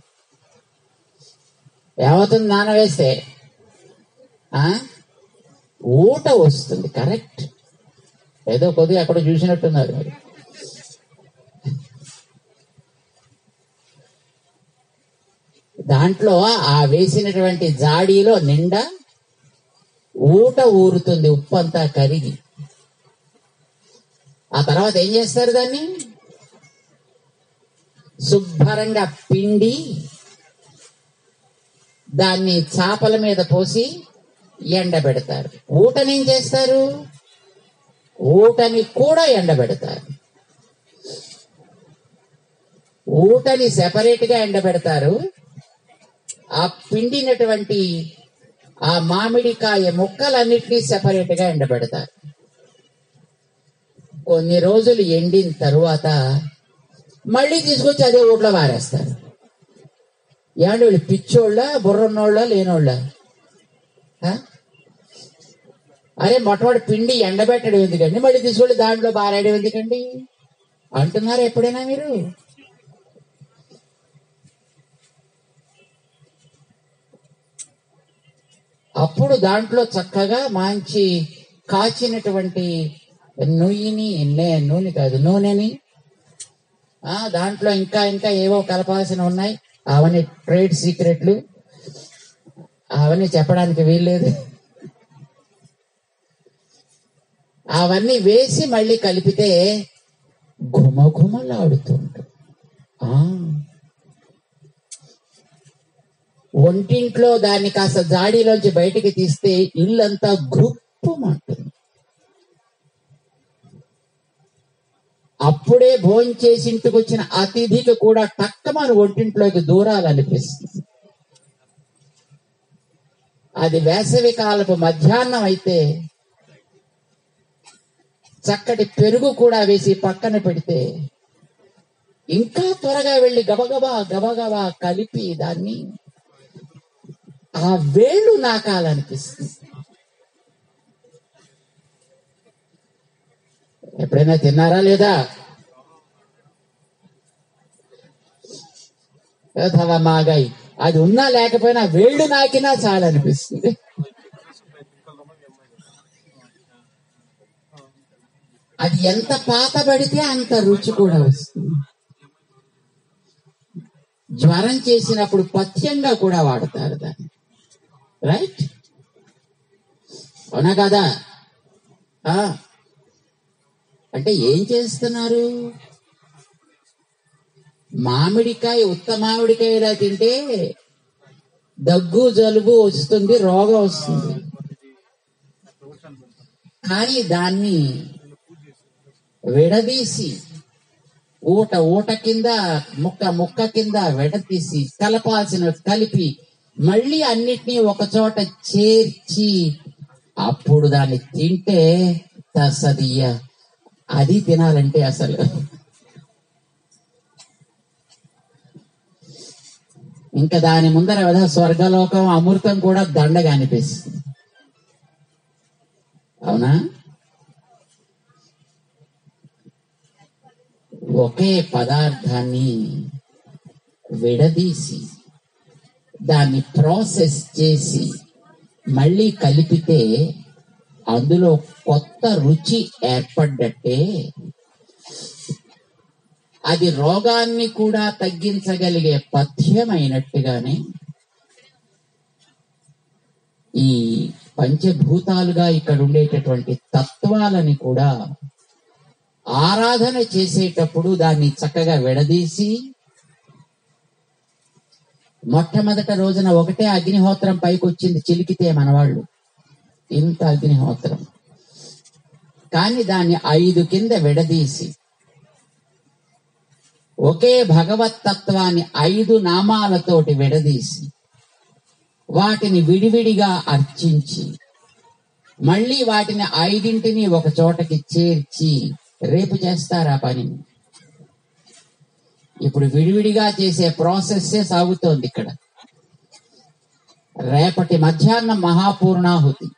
ఏమవుతుంది నానవేస్తే ఆ ఊట వస్తుంది కరెక్ట్ ఏదో కొద్దిగా అక్కడ చూసినట్టున్నారు మీరు దాంట్లో ఆ వేసినటువంటి జాడీలో నిండా ఊట ఊరుతుంది ఉప్పు అంతా కరిగి ఆ తర్వాత ఏం చేస్తారు దాన్ని శుభ్రంగా పిండి దాన్ని చాపల మీద పోసి ఎండబెడతారు ఊటని ఏం చేస్తారు ఊటని కూడా ఎండబెడతారు ఊటని సెపరేట్ గా ఎండబెడతారు ఆ పిండినటువంటి ఆ మామిడికాయ ముక్కలన్నిటినీ సెపరేట్ గా ఎండబెడతారు కొన్ని రోజులు ఎండిన తరువాత మళ్ళీ తీసుకొచ్చి అదే ఊట్లో వారేస్తారు ఏమంటే వీళ్ళు పిచ్చోళ్ళ బుర్రన్నోళ్ళ లేనోళ్ళ ఆ? అరే మొట్టమొదటి పిండి ఎండబెట్టడం ఎందుకండి మళ్ళీ తీసుకెళ్ళి దాంట్లో బారేయడం ఎందుకండి అంటున్నారా ఎప్పుడైనా మీరు అప్పుడు దాంట్లో చక్కగా మంచి కాచినటువంటి నూనెని నే- నూనె కాదు నూనెని ఆ దాంట్లో ఇంకా ఇంకా ఏవో కలపాల్సిన ఉన్నాయి అవన్నీ ట్రేడ్ సీక్రెట్లు అవన్నీ చెప్పడానికి వీల్లేదు అవన్నీ వేసి మళ్ళీ కలిపితే ఘుమఘుమలాడుతుంటుంది ఆ ఒంటింట్లో దాన్ని కాస్త జాడీలోంచి బయటికి తీస్తే ఇల్లంతా గ్రుప్పుమంటుంది అప్పుడే భోంచేసి ఇంటికి వచ్చిన అతిథికి కూడా టక్కమని ఒంటింట్లోకి దూరాలనిపిస్తుంది అది వేసవి కాలపు మధ్యాహ్నం అయితే చక్కటి పెరుగు కూడా వేసి పక్కన పెడితే ఇంకా త్వరగా వెళ్ళి గబగబా గబగబా కలిపి దాన్ని ఆ వేళ్ళు నాకాలనిపిస్తుంది ఎప్పుడైనా తిన్నారా లేదా అథవా మాగాయి అది ఉన్నా లేకపోయినా వేళ్ళు నాకినా చాలనిపిస్తుంది అది ఎంత పాత పడితే అంత రుచి కూడా వస్తుంది జ్వరం చేసినప్పుడు పథ్యంగా కూడా వాడతారు దాన్ని రైట్ అవునా కదా ఆ. అంటే ఏం చేస్తున్నారు మామిడికాయ ఉత్త మామిడికాయ ఇలా తింటే దగ్గు జలుబు వస్తుంది రోగం వస్తుంది కానీ దాన్ని విడదీసి ఊట ఊట కింద ముక్క ముక్క కింద విడదీసి కలపాల్సిన కలిపి మళ్ళీ అన్నిటినీ ఒక చోట చేర్చి అప్పుడు దాన్ని తింటే తసదియ అది తినాలంటే అసలు ఇంకా దాని ముందర కదా స్వర్గలోకం అమృతం కూడా దండగా అనిపిస్తుంది అవునా ఒకే పదార్థాన్ని విడదీసి దాన్ని ప్రాసెస్ చేసి మళ్ళీ కలిపితే అందులో కొత్త రుచి ఏర్పడ్డట్టే అది రోగాన్ని కూడా తగ్గించగలిగే పథ్యమైనట్టుగానే ఈ పంచభూతాలుగా ఇక్కడ ఉండేటటువంటి తత్వాలని కూడా ఆరాధన చేసేటప్పుడు దాన్ని చక్కగా విడదీసి మొట్టమొదట రోజున ఒకటే అగ్నిహోత్రం పైకి వచ్చింది చిలికితే మనవాళ్ళు ఇంత అగ్నిహోత్రం కానీ దాన్ని ఐదు కింద విడదీసి ఒకే భగవత్ తత్వాన్ని ఐదు నామాలతోటి విడదీసి వాటిని విడివిడిగా అర్చించి మళ్ళీ వాటిని ఐదింటిని ఒక చోటకి చేర్చి రేపు చేస్తారు ఆ పని ఇప్పుడు విడివిడిగా చేసే ప్రాసెస్సే సాగుతోంది ఇక్కడ రేపటి మధ్యాహ్నం మహాపూర్ణాహుతి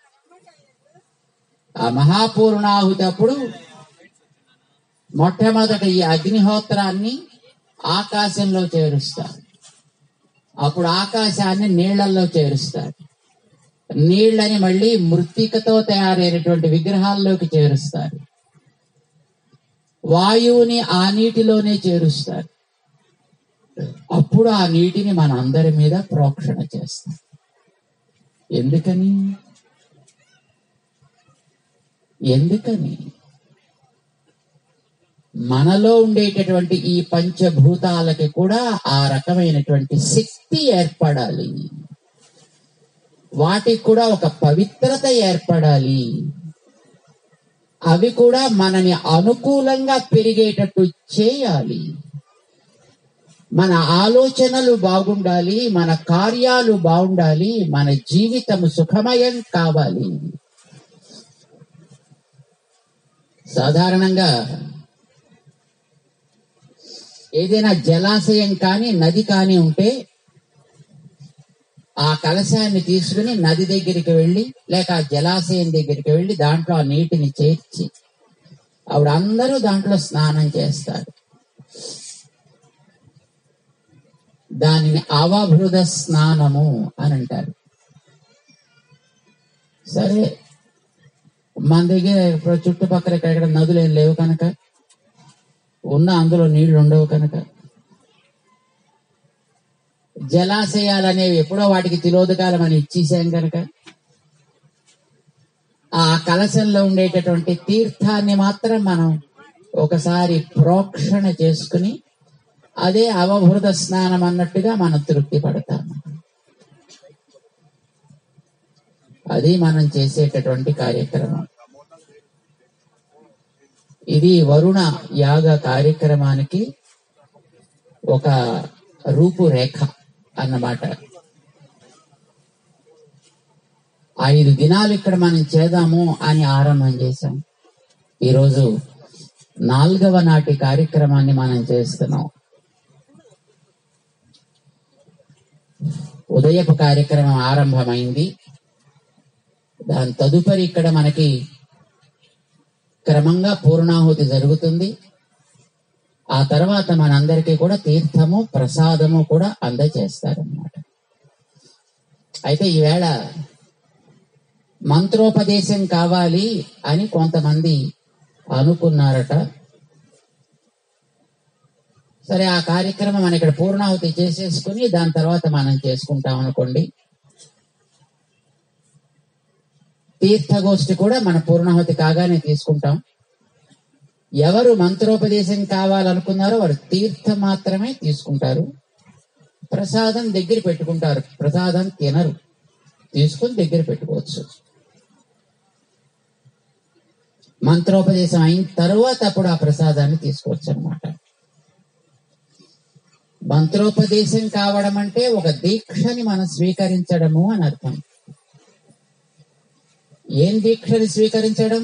ఆ మహాపూర్ణాహుతి అప్పుడు మొట్టమొదట ఈ అగ్నిహోత్రాన్ని ఆకాశంలో చేరుస్తారు అప్పుడు ఆకాశాన్ని నీళ్లలో చేరుస్తారు నీళ్ళని మళ్ళీ మృత్తికతో తయారైనటువంటి విగ్రహాల్లోకి చేరుస్తారు వాయువుని ఆ నీటిలోనే చేరుస్తారు అప్పుడు ఆ నీటిని మన అందరి మీద ప్రోక్షణ చేస్తాం ఎందుకని ఎందుకని మనలో ఉండేటటువంటి ఈ పంచభూతాలకి కూడా ఆ రకమైనటువంటి శక్తి ఏర్పడాలి వాటికి కూడా ఒక పవిత్రత ఏర్పడాలి అవి కూడా మనని అనుకూలంగా పెరిగేటట్టు చేయాలి మన ఆలోచనలు బాగుండాలి మన కార్యాలు బాగుండాలి మన జీవితం సుఖమయం కావాలి సాధారణంగా ఏదైనా జలాశయం కానీ నది కానీ ఉంటే ఆ కలశాన్ని తీసుకుని నది దగ్గరికి వెళ్ళి లేక ఆ జలాశయం దగ్గరికి వెళ్ళి దాంట్లో ఆ నీటిని చేర్చి ఆవిడ అందరూ దాంట్లో స్నానం చేస్తారు దానిని అవభృద స్నానము అని అంటారు సరే మన దగ్గర ఇప్పుడు చుట్టుపక్కల ఎక్కడ నదులు ఏం లేవు కనుక ఉన్న అందులో నీళ్లు ఉండవు కనుక జలాశయాలు అనేవి ఎప్పుడో వాటికి తిలోదకాలం అని ఇచ్చేసాం కనుక ఆ కలశంలో ఉండేటటువంటి తీర్థాన్ని మాత్రం మనం ఒకసారి ప్రోక్షణ చేసుకుని అదే అవభృత స్నానం అన్నట్టుగా మనం తృప్తి పడతాము అది మనం చేసేటటువంటి కార్యక్రమం ఇది వరుణ యాగ కార్యక్రమానికి ఒక రూపురేఖ అన్నమాట ఐదు దినాలు ఇక్కడ మనం చేద్దాము అని ఆరంభం చేశాం ఈరోజు నాలుగవ నాటి కార్యక్రమాన్ని మనం చేస్తున్నాం ఉదయపు కార్యక్రమం ఆరంభమైంది దాని తదుపరి ఇక్కడ మనకి క్రమంగా పూర్ణాహుతి జరుగుతుంది ఆ తర్వాత మనందరికీ కూడా తీర్థము ప్రసాదము కూడా అందజేస్తారన్నమాట అయితే ఈవేళ మంత్రోపదేశం కావాలి అని కొంతమంది అనుకున్నారట సరే ఆ కార్యక్రమం మనం ఇక్కడ పూర్ణాహుతి చేసేసుకుని దాని తర్వాత మనం చేసుకుంటాం అనుకోండి తీర్థగోష్ఠి కూడా మన పూర్ణాహుతి కాగానే తీసుకుంటాం ఎవరు మంత్రోపదేశం కావాలనుకున్నారో వారు తీర్థం మాత్రమే తీసుకుంటారు ప్రసాదం దగ్గర పెట్టుకుంటారు ప్రసాదం తినరు తీసుకుని దగ్గర పెట్టుకోవచ్చు మంత్రోపదేశం అయిన తర్వాత అప్పుడు ఆ ప్రసాదాన్ని తీసుకోవచ్చు అనమాట మంత్రోపదేశం కావడం అంటే ఒక దీక్షని మనం స్వీకరించడము అని అర్థం ఏం దీక్షని స్వీకరించడం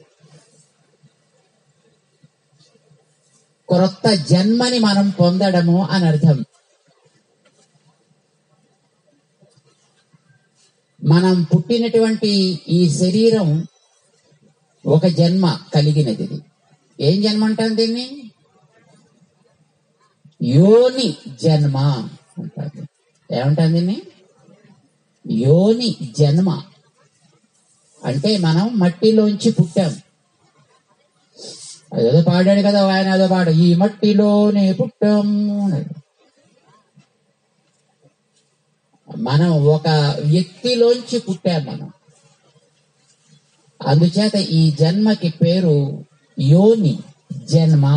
క్రొత్త జన్మని మనం పొందడము అని అర్థం మనం పుట్టినటువంటి ఈ శరీరం ఒక జన్మ కలిగినది ఇది. ఏం జన్మ అంటాం దీన్ని యోని జన్మ అంటారు ఏమంటాం దీన్ని యోని జన్మ అంటే మనం మట్టిలోంచి పుట్టాం అదేదో పాడాడు కదా ఆయన ఏదో పాడు ఈ మట్టిలోనే పుట్టాం అన్నాడు. మనం ఒక వ్యక్తిలోంచి పుట్టాం మనం అందుచేత ఈ జన్మకి పేరు యోని జన్మ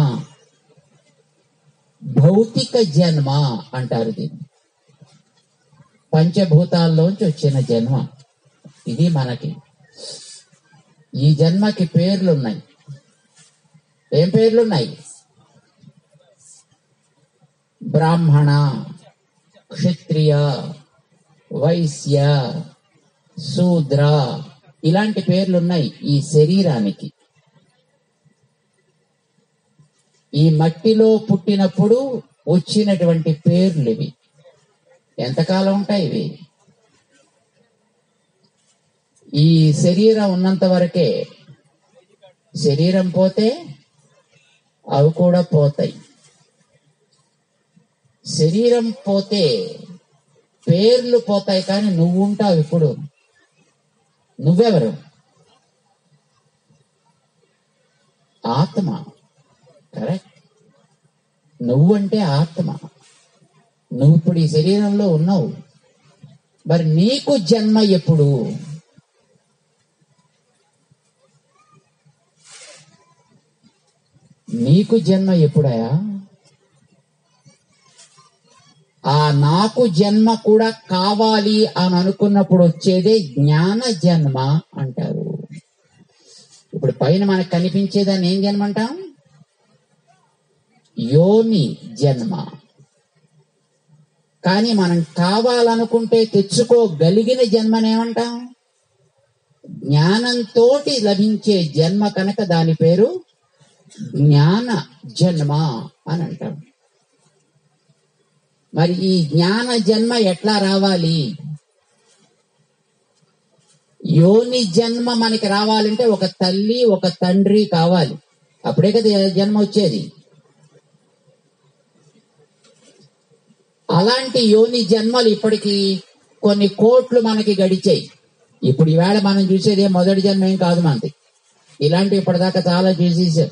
భౌతిక జన్మ అంటారు దీన్ని పంచభూతాల్లోంచి వచ్చిన జన్మ ఇది మనకి ఈ జన్మకి పేర్లున్నాయి ఏం పేర్లున్నాయి బ్రాహ్మణ క్షత్రియ వైశ్య శూద్ర ఇలాంటి పేర్లున్నాయి ఈ శరీరానికి ఈ మట్టిలో పుట్టినప్పుడు వచ్చినటువంటి పేర్లు ఇవి ఎంతకాలం ఉంటాయి ఇవి ఈ శరీరం ఉన్నంత వరకే శరీరం పోతే అవి కూడా పోతాయి శరీరం పోతే పేర్లు పోతాయి కానీ నువ్వు ఉంటావు ఇప్పుడు నువ్వెవరు ఆత్మ కరెక్ట్ నువ్వు అంటే ఆత్మ నువ్వు ఇప్పుడు ఈ శరీరంలో ఉన్నావు మరి నీకు జన్మ ఎప్పుడు నీకు జన్మ ఎప్పుడయా ఆ నాకు జన్మ కూడా కావాలి అని అనుకున్నప్పుడు వచ్చేదే జ్ఞాన జన్మ అంటారు ఇప్పుడు పైన మనకు కనిపించేదాన్ని ఏం జన్మ అంటాం యోని జన్మ కానీ మనం కావాలనుకుంటే తెచ్చుకోగలిగిన జన్మనేమంటాం జ్ఞానంతో లభించే జన్మ కనుక దాని పేరు జ్ఞాన జన్మ అని అంటాం మరి ఈ జ్ఞాన జన్మ ఎట్లా రావాలి యోని జన్మ మనకి రావాలంటే ఒక తల్లి ఒక తండ్రి కావాలి అప్పుడే కదా జన్మ వచ్చేది అలాంటి యోని జన్మలు ఇప్పటికి కొన్ని కోట్లు మనకి గడిచాయి ఇప్పుడు ఈవేళ మనం చూసేది ఏం మొదటి జన్మ ఏం కాదు మనది ఇలాంటివి ఇప్పటిదాకా చాలా చూసేసాం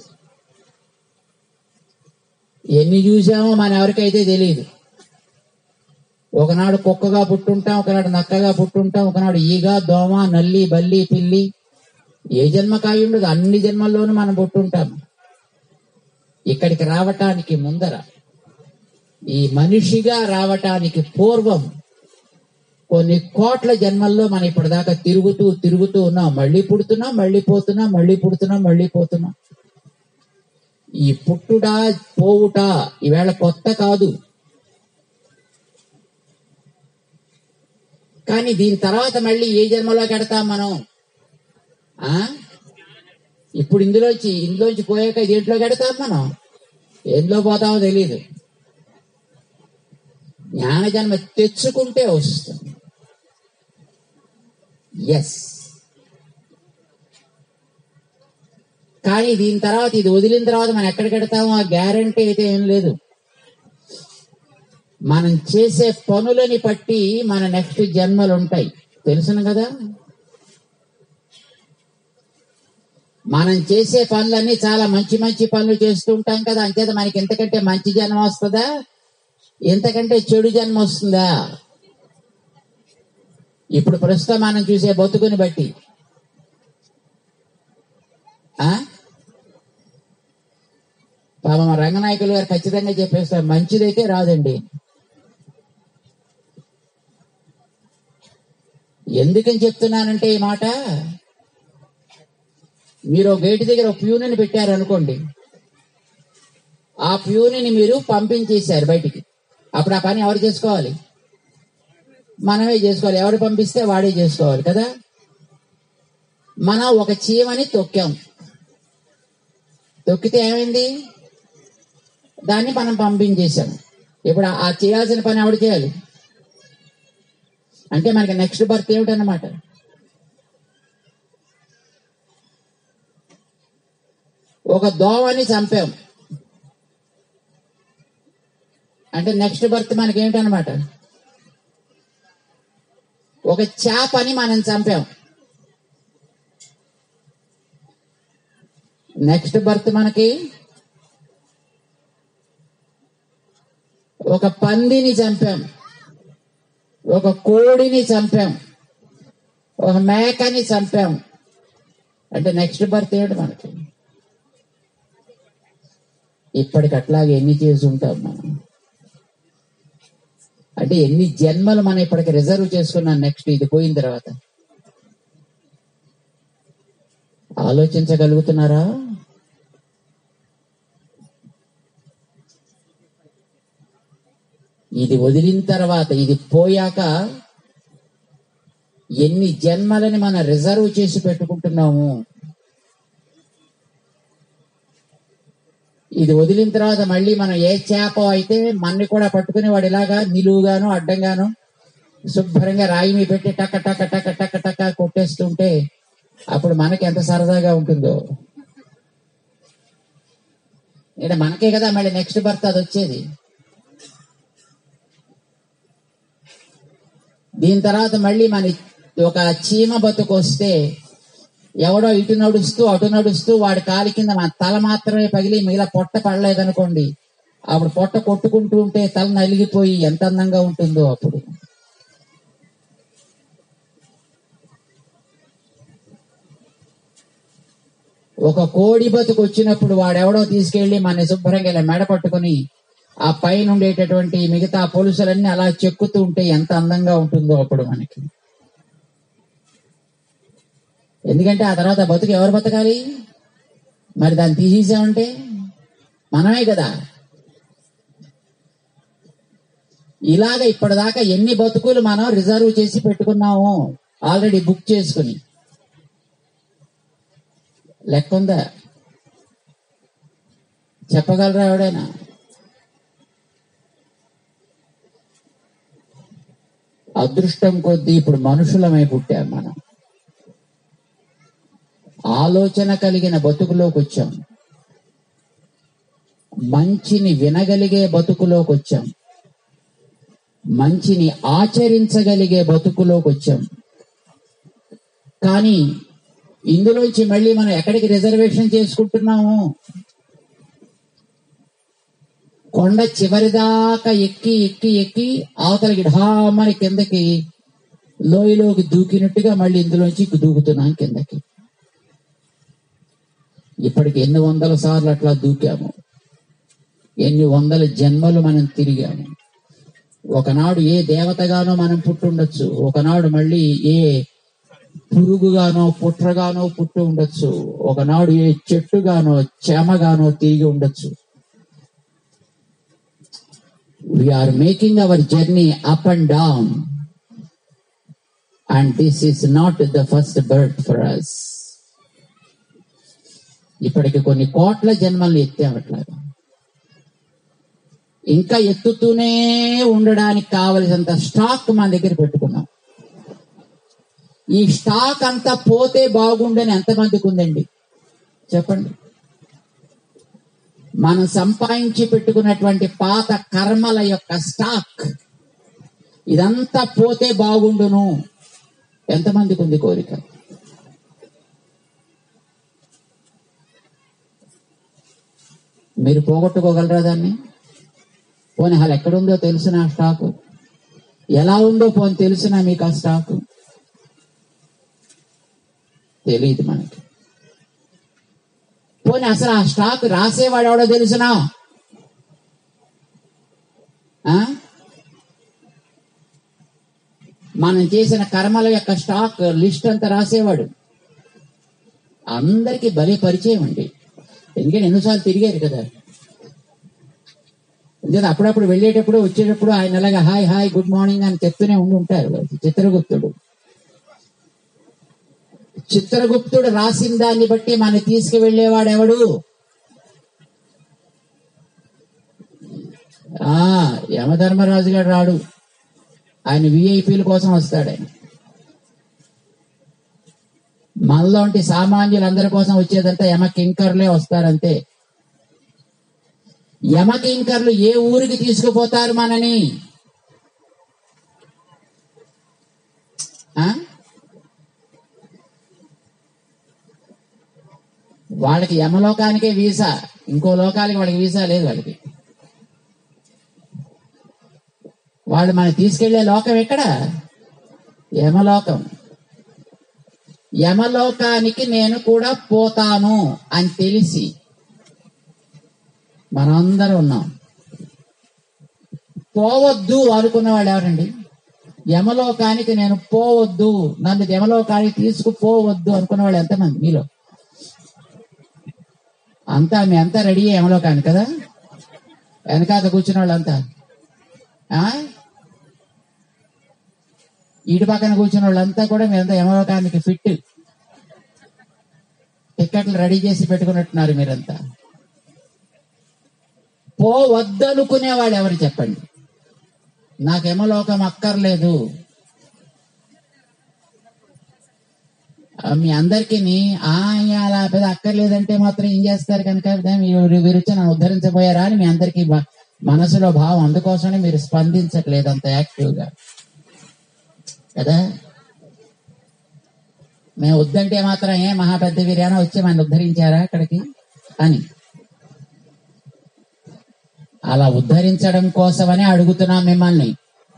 ఎన్ని చూసామో మన ఎవరికైతే తెలియదు ఒకనాడు కుక్కగా పుట్టుంటాం ఒకనాడు నక్కగా పుట్టుంటాం ఒకనాడు ఈగ దోమ నల్లి బల్లి పిల్లి ఏ జన్మ కాయి ఉండదు అన్ని జన్మల్లోనూ మనం పుట్టుంటాం ఇక్కడికి రావటానికి ముందర ఈ మనిషిగా రావటానికి పూర్వం కొన్ని కోట్ల జన్మల్లో మనం ఇప్పటిదాకా తిరుగుతూ తిరుగుతూ ఉన్నాం మళ్ళీ పుడుతున్నాం మళ్ళీ పోతున్నాం మళ్ళీ పుడుతున్నాం మళ్ళీ పోతున్నాం ఈ పుట్టుట పోవుట ఈవేళ కొత్త కాదు కానీ దీని తర్వాత మళ్ళీ ఏ జన్మలోకి ఎడతాం మనం ఆ ఇప్పుడు ఇందులోంచి ఇందులోంచి పోయాక దేంట్లోకి ఎడతాం మనం ఎందులో పోతామో తెలియదు జ్ఞాన జన్మ తెచ్చుకుంటే వస్తుంది ఎస్ కానీ దీని తర్వాత ఇది వదిలిన తర్వాత మనం ఎక్కడికి వెడతామో ఆ గ్యారంటీ అయితే ఏం లేదు మనం చేసే పనులని బట్టి మన నెక్స్ట్ జన్మలు ఉంటాయి తెలుసును కదా మనం చేసే పనులన్నీ చాలా మంచి మంచి పనులు చేస్తూ ఉంటాం కదా అంచేత మనకి ఎంతకంటే మంచి జన్మ వస్తుందా ఎంతకంటే చెడు జన్మ వస్తుందా ఇప్పుడు ప్రస్తుతం మనం చూసే బతుకుని బట్టి ఆ పాపం రంగనాయకులు గారు ఖచ్చితంగా చెప్పేస్తారు మంచిదైతే రాదండి ఎందుకని చెప్తున్నానంటే ఈ మాట మీరు ఒక గేటు దగ్గర ఒక ప్యూనిని పెట్టారు అనుకోండి ఆ ప్యూనిని మీరు పంపించేశారు బయటికి అప్పుడు ఆ పని ఎవరు చేసుకోవాలి మనమే చేసుకోవాలి ఎవరు పంపిస్తే వాడే చేసుకోవాలి కదా మనం ఒక చీమని తొక్కాం తొక్కితే ఏమైంది దాన్ని మనం పంపించేశాం ఇప్పుడు ఆ చేయాల్సిన పని ఎవడు చేయాలి అంటే మనకి నెక్స్ట్ బర్త్ ఏమిటన్నమాట ఒక దోవని చంపాం అంటే నెక్స్ట్ బర్త్ మనకి ఏమిటన్నమాట ఒక చేపని మనం చంపాం నెక్స్ట్ బర్త్ మనకి ఒక పందిని చంపాం ఒక కోడిని చంపాం ఒక మేకని చంపాం అంటే నెక్స్ట్ బర్త్ ఏంటి మనకి ఇప్పటికి అట్లాగే ఎన్ని చేసి ఉంటాం మనం అంటే ఎన్ని జన్మలు మనం ఇప్పటికి రిజర్వ్ చేసుకున్నాం నెక్స్ట్ ఇది పోయిన తర్వాత ఆలోచించగలుగుతున్నారా ఇది వదిలిన తర్వాత ఇది పోయాక ఎన్ని జన్మలని మనం రిజర్వ్ చేసి పెట్టుకుంటున్నాము ఇది వదిలిన తర్వాత మళ్ళీ మనం ఏ చేప అయితే మన్ని కూడా పట్టుకుని వాడు ఇలాగా నిలువుగాను అడ్డంగాను శుభ్రంగా రాయి మీద పెట్టి టక టక టక టక టక కొట్టేస్తుంటే అప్పుడు మనకి ఎంత సరదాగా ఉంటుందో అంటే మనకే కదా మళ్ళీ నెక్స్ట్ బర్త్ అది వచ్చేది దీని తర్వాత మళ్ళీ మన ఒక చీమ బతుకు వస్తే ఎవడో ఇటు నడుస్తూ అటు నడుస్తూ వాడి కాలి కింద మన తల మాత్రమే పగిలి మిగిలిన పొట్ట పడలేదనుకోండి అప్పుడు పొట్ట కొట్టుకుంటూ ఉంటే తల నలిగిపోయి ఎంత అందంగా ఉంటుందో అప్పుడు ఒక కోడి బతుకు వచ్చినప్పుడు వాడెవడో తీసుకెళ్లి మన శుభ్రంగా ఇలా మెడ పట్టుకుని ఆ పైన ఉండేటటువంటి మిగతా పొలుసులన్నీ అలా చెక్కుతూ ఉంటే ఎంత అందంగా ఉంటుందో అప్పుడు మనకి ఎందుకంటే ఆ తర్వాత బతుకు ఎవరు బతకాలి మరి దాన్ని తీసేసామంటే మనమే కదా ఇలాగ ఇప్పటిదాకా ఎన్ని బతుకులు మనం రిజర్వ్ చేసి పెట్టుకున్నాము ఆల్రెడీ బుక్ చేసుకుని లెక్క ఉందా చెప్పగలరా ఎవడైనా అదృష్టం కొద్దీ ఇప్పుడు మనుషులమై పుట్టాం మనం ఆలోచన కలిగిన బతుకులోకి వచ్చాం మంచిని వినగలిగే బతుకులోకి వచ్చాం మంచిని ఆచరించగలిగే బతుకులోకి వచ్చాం కానీ ఇందులోంచి మళ్ళీ మనం ఎక్కడికి రిజర్వేషన్ చేసుకుంటున్నాము కొండ చివరిదాకా ఎక్కి ఎక్కి ఎక్కి అవతలకి ఢామని కిందకి లోయలోకి దూకినట్టుగా మళ్ళీ ఇందులోంచి దూకుతున్నాం కిందకి ఇప్పటికి ఎన్ని వందల సార్లు అట్లా దూకాము ఎన్ని వందల జన్మలు మనం తిరిగాము ఒకనాడు ఏ దేవతగానో మనం పుట్టుండొచ్చు ఒకనాడు మళ్ళీ ఏ పురుగుగానో పుట్రగానో పుట్టి ఉండొచ్చు ఒకనాడు ఏ చెట్టుగానో చెమగానో తిరిగి ఉండొచ్చు we're making our journey up and down and this is not the first birth for us ఇప్పటికి కొన్ని కోట్ల జన్మల్ని ఎత్తామట్లాగా ఇంకా ఎత్తుతూనే ఉండడానికి కావలసినంత స్టాక్ మన దగ్గర పెట్టుకున్నాం ఈ స్టాక్ అంతా పోతే బాగుండని ఎంతమందికి ఉందండి చెప్పండి మనం సంపాదించి పెట్టుకున్నటువంటి పాత కర్మల యొక్క స్టాక్ ఇదంతా పోతే బాగుండును ఎంతమందికి ఉంది కోరిక మీరు పోగొట్టుకోగలరా దాన్ని పోనీ అసలు ఎక్కడుందో తెలిసిన ఆ స్టాకు ఎలా ఉందో పోనీ తెలిసిన మీకు ఆ స్టాకు తెలియదు మనకి పోనీ అసలు ఆ స్టాక్ రాసేవాడు ఎవడో తెలిసినా ఆ? మనం చేసిన కర్మల యొక్క స్టాక్ లిస్ట్ అంతా రాసేవాడు అందరికీ భలే పరిచయం అండి ఎందుకంటే ఎన్నోసార్లు తిరిగారు కదా ఎందుకంటే అప్పుడప్పుడు వెళ్ళేటప్పుడు వచ్చేటప్పుడు ఆయన అలాగా హాయ్ హాయ్ గుడ్ మార్నింగ్ అని చెప్తూనే ఉండి ఉంటారు చిత్రగుప్తుడు చిత్రగుప్తుడు రాసిన దాన్ని బట్టి మన తీసుకువెళ్ళేవాడు ఎవడు ఆ యమధర్మరాజు గారు రాడు ఆయన విఐపీల కోసం వస్తాడు ఆయన మనలోంటి సామాన్యులందరి కోసం వచ్చేదంతా యమ కింకర్లే వస్తారంతే యమ కింకర్లు ఏ ఊరికి తీసుకుపోతారు మనని ఆ వాళ్ళకి యమలోకానికే వీసా ఇంకో లోకానికి వాడికి వీసా లేదు వాడికి వాళ్ళు మనం తీసుకెళ్లే లోకం ఎక్కడ యమలోకం యమలోకానికి నేను కూడా పోతాను అని తెలిసి మనందరం ఉన్నాం పోవద్దు అనుకున్న వాళ్ళు ఎవరండి యమలోకానికి నేను పోవద్దు నన్ను యమలోకానికి తీసుకుపోవద్దు అనుకున్న వాళ్ళు ఎంతమంది మీలో అంతా మీ అంతా రెడీ యమలోకానికి కదా వెనకాత కూర్చున్న వాళ్ళంతా ఆ? ఇటు పక్కన కూర్చున్న వాళ్ళంతా కూడా మీరంతా యమలోకానికి ఫిట్ టికెట్లు రెడీ చేసి పెట్టుకున్నట్టున్నారు మీరంతా పోవద్దనుకునే వాళ్ళు ఎవరు చెప్పండి నాకు యమలోకం అక్కర్లేదు ఆ, మీ అందరికి అలా పెద్ద అక్కర్లేదంటే మాత్రం ఏం చేస్తారు కనుక మీరు మీరు వచ్చి నన్ను ఉద్ధరించబోయారా అని మీ అందరికి మనసులో భావం అందుకోసమే మీరు స్పందించట్లేదు అంత యాక్టివ్ గా కదా మేము వద్దంటే మాత్రం ఏ మహా పెద్ద వీర్యాన వచ్చి మన ఉద్ధరించారా అక్కడికి అని అలా ఉద్ధరించడం కోసమని అడుగుతున్నాం మిమ్మల్ని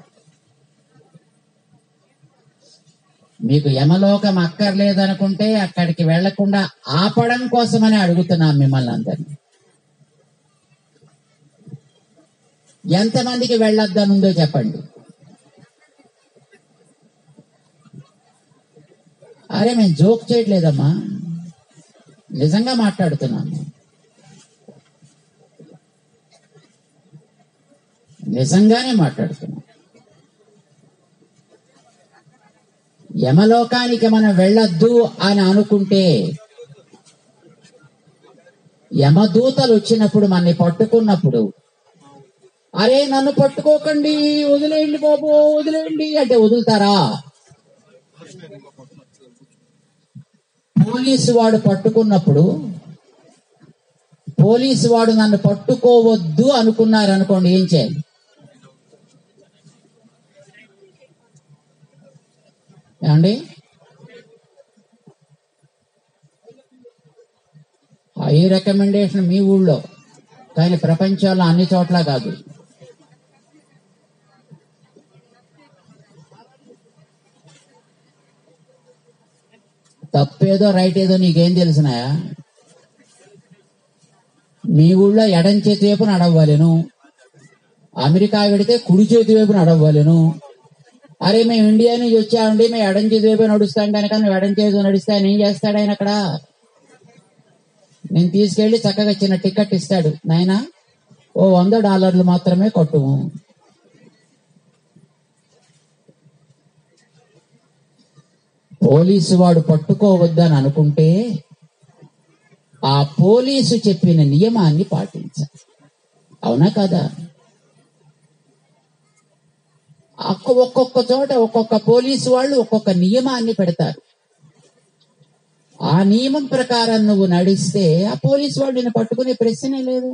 మీకు యమలోకం అక్కర్లేదనుకుంటే అక్కడికి వెళ్లకుండా ఆపడం కోసమని అడుగుతున్నాం మిమ్మల్ని అందరినీ ఎంతమందికి వెళ్ళొద్దనుందో చెప్పండి అరే మేము జోక్ చేయట్లేదమ్మా నిజంగా మాట్లాడుతున్నాను నిజంగానే మాట్లాడుతున్నాం యమలోకానికి మనం వెళ్ళొద్దు అని అనుకుంటే యమదూతలు వచ్చినప్పుడు మనని పట్టుకున్నప్పుడు అరే నన్ను పట్టుకోకండి వదిలేయండి బాబు వదిలేయండి అంటే వదులుతారా పోలీసు వాడు పట్టుకున్నప్పుడు పోలీసు వాడు నన్ను పట్టుకోవద్దు అనుకున్నారు అనుకోండి ఏం చేయాలి ఏమండి ఈ రికమెండేషన్ మీ ఊళ్ళో కానీ ప్రపంచంలో అన్ని చోట్ల కాదు తప్పేదో రైట్ ఏదో నీకేం తెలిసినాయా మీ ఊళ్ళో ఎడం చేతి వైపు నడవ్వాలేను అమెరికా వెడితే కుడి చేతి వైపు నడవ్వాలేను అరే మేము ఇండియా నుంచి వచ్చామండి మేము ఎడం చేతి వైపు నడుస్తాం కనుక నువ్వు ఎడం చేతి నడిస్తే ఆయన ఏం చేస్తాడు ఆయన అక్కడ నేను తీసుకెళ్లి చక్కగా చిన్న టికెట్ ఇస్తాడు నాయన ఓ వంద డాలర్లు మాత్రమే కట్టుము పోలీసు వాడు పట్టుకోవద్దని అనుకుంటే ఆ పోలీసు చెప్పిన నియమాన్ని పాటించాలి అవునా కదా అక్క- ఒక్కొక్క చోట ఒక్కొక్క పోలీసు వాళ్ళు ఒక్కొక్క నియమాన్ని పెడతారు ఆ నియమం ప్రకారం నువ్వు నడిస్తే ఆ పోలీసు వాడు నిన్ను పట్టుకునే ప్రశ్నే లేదు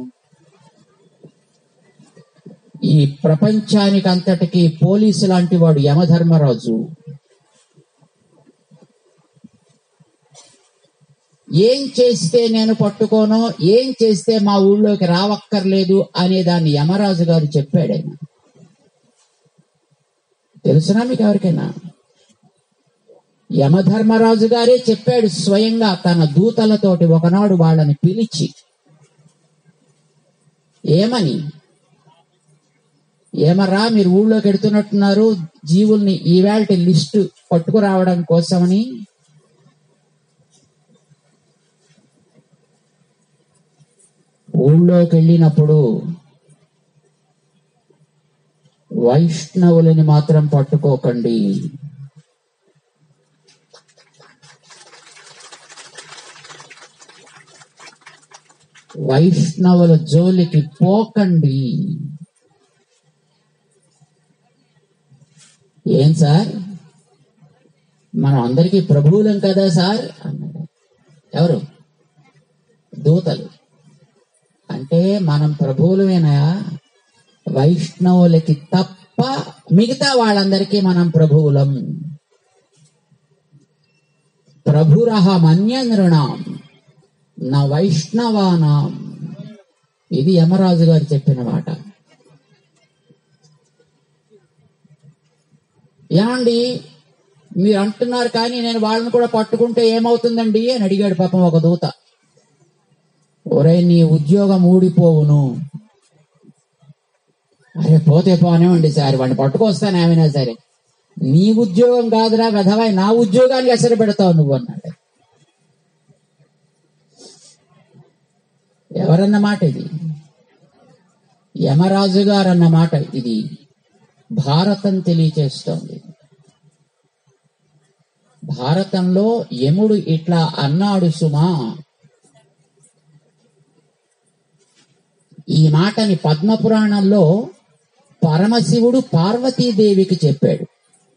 ఈ ప్రపంచానికి అంతటికి పోలీసు లాంటి వాడు యమధర్మరాజు ఏం చేస్తే నేను పట్టుకోనో ఏం చేస్తే మా ఊళ్ళోకి రావక్కర్లేదు అనే దాన్ని యమరాజు గారు చెప్పాడు ఆయన తెలుసునా మీకు ఎవరికైనా యమధర్మరాజు గారే చెప్పాడు స్వయంగా తన దూతలతోటి ఒకనాడు వాళ్ళని పిలిచి ఏమని ఏమరా మీరు ఊళ్ళోకి ఎడుతున్నట్టున్నారు జీవుల్ని ఈవేళ లిస్టు పట్టుకురావడం కోసమని ఊళ్ళోకి వెళ్ళినప్పుడు వైష్ణవులని మాత్రం పట్టుకోకండి వైష్ణవుల జోలికి పోకండి ఏం సార్ మనం అందరికీ ప్రభువులం కదా సార్ అన్నాడు ఎవరు దూతలు అంటే మనం ప్రభువులమేనా వైష్ణవులకి తప్ప మిగతా వాళ్ళందరికీ మనం ప్రభువులం ప్రభురహమన్య నృణాం నా వైష్ణవానాం ఇది యమరాజు గారు చెప్పిన మాట ఏమండి మీరు అంటున్నారు కానీ నేను వాళ్ళని కూడా పట్టుకుంటే ఏమవుతుందండి అని అడిగాడు పాపం ఒక దూత ఒరే నీ ఉద్యోగం ఊడిపోవును అరే పోతే పోనేవండి సార్ వాడిని పట్టుకొస్తాను ఏమైనా సరే నీ ఉద్యోగం కాదురా వెధవాయి నా ఉద్యోగానికి ఎసరు పెడతావు నువ్వు అన్నాడు ఎవరన్న మాట ఇది యమరాజు గారు అన్న మాట ఇది భారతం తెలియచేస్తోంది భారతంలో యముడు ఇట్లా అన్నాడు సుమా ఈ మాటని పద్మపురాణంలో పరమశివుడు పార్వతీదేవికి చెప్పాడు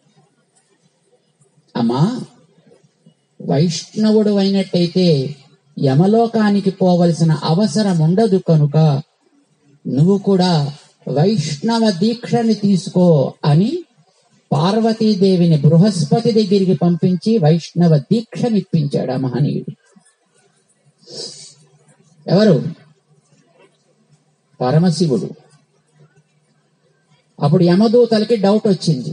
అమ్మా వైష్ణవుడు అయినట్టయితే యమలోకానికి పోవలసిన అవసరం ఉండదు కనుక నువ్వు కూడా వైష్ణవ దీక్షని తీసుకో అని పార్వతీదేవిని బృహస్పతి దగ్గరికి పంపించి వైష్ణవ దీక్షనిప్పించాడు ఆ మహనీయుడు ఎవరు పరమశివుడు అప్పుడు యమదూతలకి డౌట్ వచ్చింది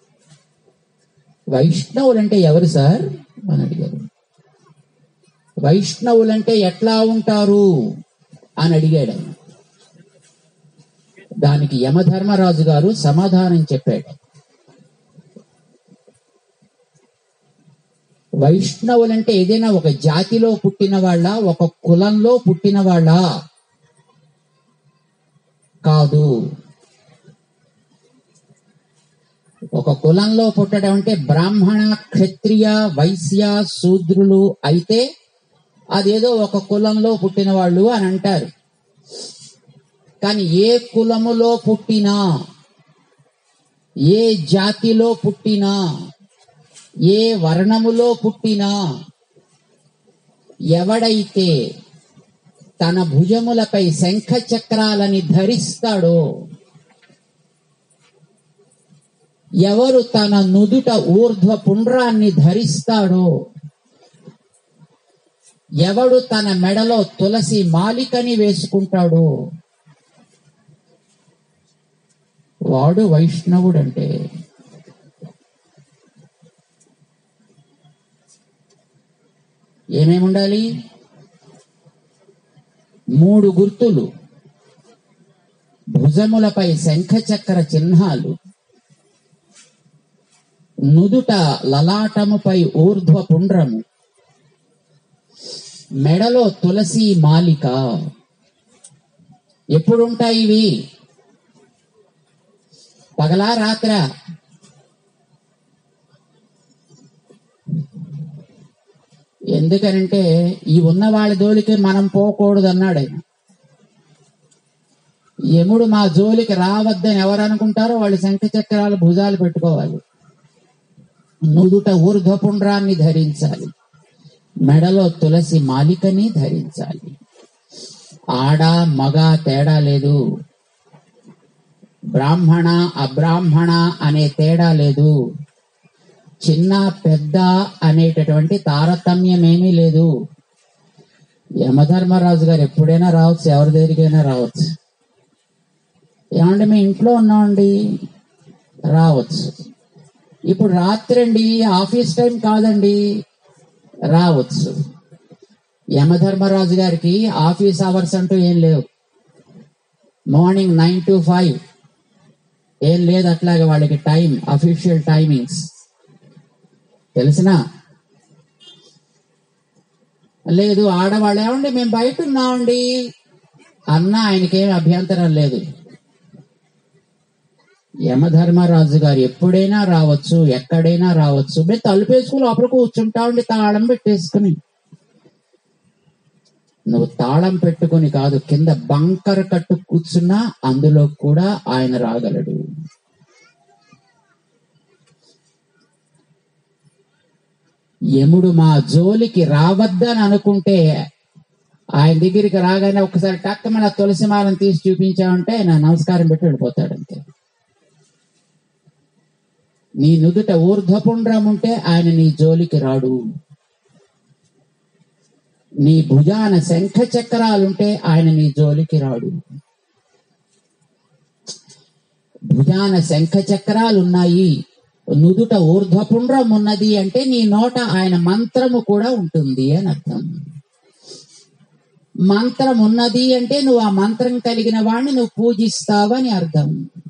వైష్ణవులంటే ఎవరు సార్ అని అడిగారు వైష్ణవులంటే ఎట్లా ఉంటారు అని అడిగాడు ఆయన దానికి యమధర్మరాజు గారు సమాధానం చెప్పాడు వైష్ణవులంటే ఏదైనా ఒక జాతిలో పుట్టిన వాళ్ళ ఒక కులంలో పుట్టిన వాళ్ళ కాదు ఒక కులంలో పుట్టడం అంటే బ్రాహ్మణ క్షత్రియ వైశ్య శూద్రులు అయితే అదేదో ఒక కులంలో పుట్టిన వాళ్ళు అని అంటారు కానీ ఏ కులములో పుట్టినా ఏ జాతిలో పుట్టినా ఏ వర్ణములో పుట్టినా ఎవడైతే తన భుజములపై శంఖ చక్రాలని ధరిస్తాడో ఎవరు తన నుదుట ఊర్ధ్వ పుండ్రాన్ని ధరిస్తాడో ఎవడు తన మెడలో తులసి మాలికని వేసుకుంటాడో వాడు వైష్ణవుడంటే ఏమేమి ఉండాలి మూడు గుర్తులు భుజములపై శంఖచక్ర చిహ్నాలు నుదుట లలాటముపై ఊర్ధ్వ పుండ్రము మెడలో తులసి మాలిక ఎప్పుడుంటాయి ఇవి పగలా రాత్రా ఎందుకనంటే ఈ ఉన్న వాళ్ళ జోలికి మనం పోకూడదు అన్నాడు ఆయన యముడు మా జోలికి రావద్దని ఎవరు అనుకుంటారో వాళ్ళు శంఖ చక్రాలు భుజాలు పెట్టుకోవాలి నుదుట ఊర్ధ్వపుండ్రాన్ని ధరించాలి మెడలో తులసి మాలికని ధరించాలి ఆడ మగ తేడా లేదు బ్రాహ్మణ అబ్రాహ్మణ అనే తేడా లేదు చిన్న పెద్ద అనేటటువంటి తారతమ్యం ఏమీ లేదు యమధర్మరాజు గారు ఎప్పుడైనా రావచ్చు ఎవరి దగ్గరికైనా రావచ్చు ఏమంటే మీ ఇంట్లో ఉన్నామండి రావచ్చు ఇప్పుడు రాత్రి అండి ఆఫీస్ టైం కాదండి రావచ్చు యమధర్మరాజు గారికి ఆఫీస్ అవర్స్ అంటూ ఏం లేవు మార్నింగ్ నైన్ టు ఫైవ్ ఏం లేదు అట్లాగే వాళ్ళకి టైం అఫీషియల్ టైమింగ్స్ తెలిసినా లేదు ఆడవాళ్ళు ఏమండి మేము బయట ఉన్నామండి అన్న ఆయనకేం అభ్యంతరం లేదు యమధర్మరాజు గారు ఎప్పుడైనా రావచ్చు ఎక్కడైనా రావచ్చు మేము తలుపేసుకుని లోపల కూర్చుంటామండి తాళం పెట్టేసుకుని నువ్వు తాళం పెట్టుకుని కాదు కింద బంకర్ కట్టు కూర్చున్నా అందులో కూడా ఆయన రాగలడు యముడు మా జోలికి రావద్దని అనుకుంటే ఆయన దగ్గరికి రాగానే ఒకసారి టక్కమని ఆ తులసి మాలను తీసి చూపించామంటే ఆయన నమస్కారం పెట్టి వెళ్ళిపోతాడు అంతే నీ నుదుట ఊర్ధ్వపుండ్రం ఉంటే ఆయన నీ జోలికి రాడు నీ భుజాన శంఖ చక్రాలుంటే ఆయన నీ జోలికి రాడు భుజాన శంఖ చక్రాలున్నాయి నుదుట ఊర్ధ్వపుండ్రం ఉన్నది అంటే నీ నోట ఆయన మంత్రము కూడా ఉంటుంది అని అర్థం మంత్రం ఉన్నది అంటే నువ్వు ఆ మంత్రం కలిగిన వాడిని నువ్వు పూజిస్తావని అర్థం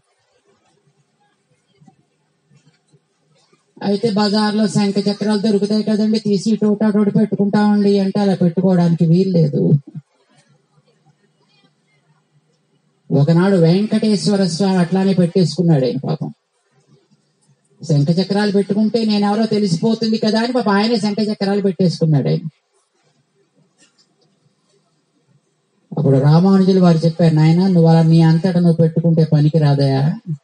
అయితే బజార్లో శంఖ చక్రాలు దొరుకుతాయి కదండి తీసి టోటా టోటి పెట్టుకుంటామండి అంటే అలా పెట్టుకోవడానికి వీలు లేదు ఒకనాడు వెంకటేశ్వర స్వామి అట్లానే పెట్టేసుకున్నాడు ఆయన పాపం శంఖ చక్రాలు పెట్టుకుంటే నేను ఎవరో తెలిసిపోతుంది కదా అని పాప ఆయనే శంఖ చక్రాలు పెట్టేసుకున్నాడు ఆయన అప్పుడు రామానుజులు వారు చెప్పారు నాయన నువ్వు అలా నీ అంతటా నువ్వు పెట్టుకుంటే పనికి రాదయా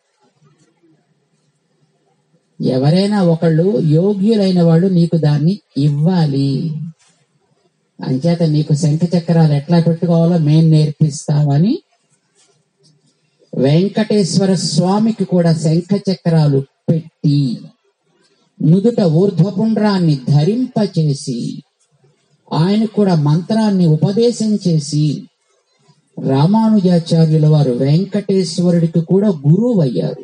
ఎవరైనా ఒకళ్ళు యోగ్యులైన వాళ్ళు నీకు దాన్ని ఇవ్వాలి అంచేత నీకు శంఖ చక్రాలు ఎట్లా పెట్టుకోవాలో మేం నేర్పిస్తామని వెంకటేశ్వర స్వామికి కూడా శంఖ చక్రాలు పెట్టి నుదుట ఊర్ధ్వపుండ్రాన్ని ధరింపచేసి ఆయన కూడా మంత్రాన్ని ఉపదేశం చేసి రామానుజాచార్యుల వారు వెంకటేశ్వరుడికి కూడా గురువు అయ్యారు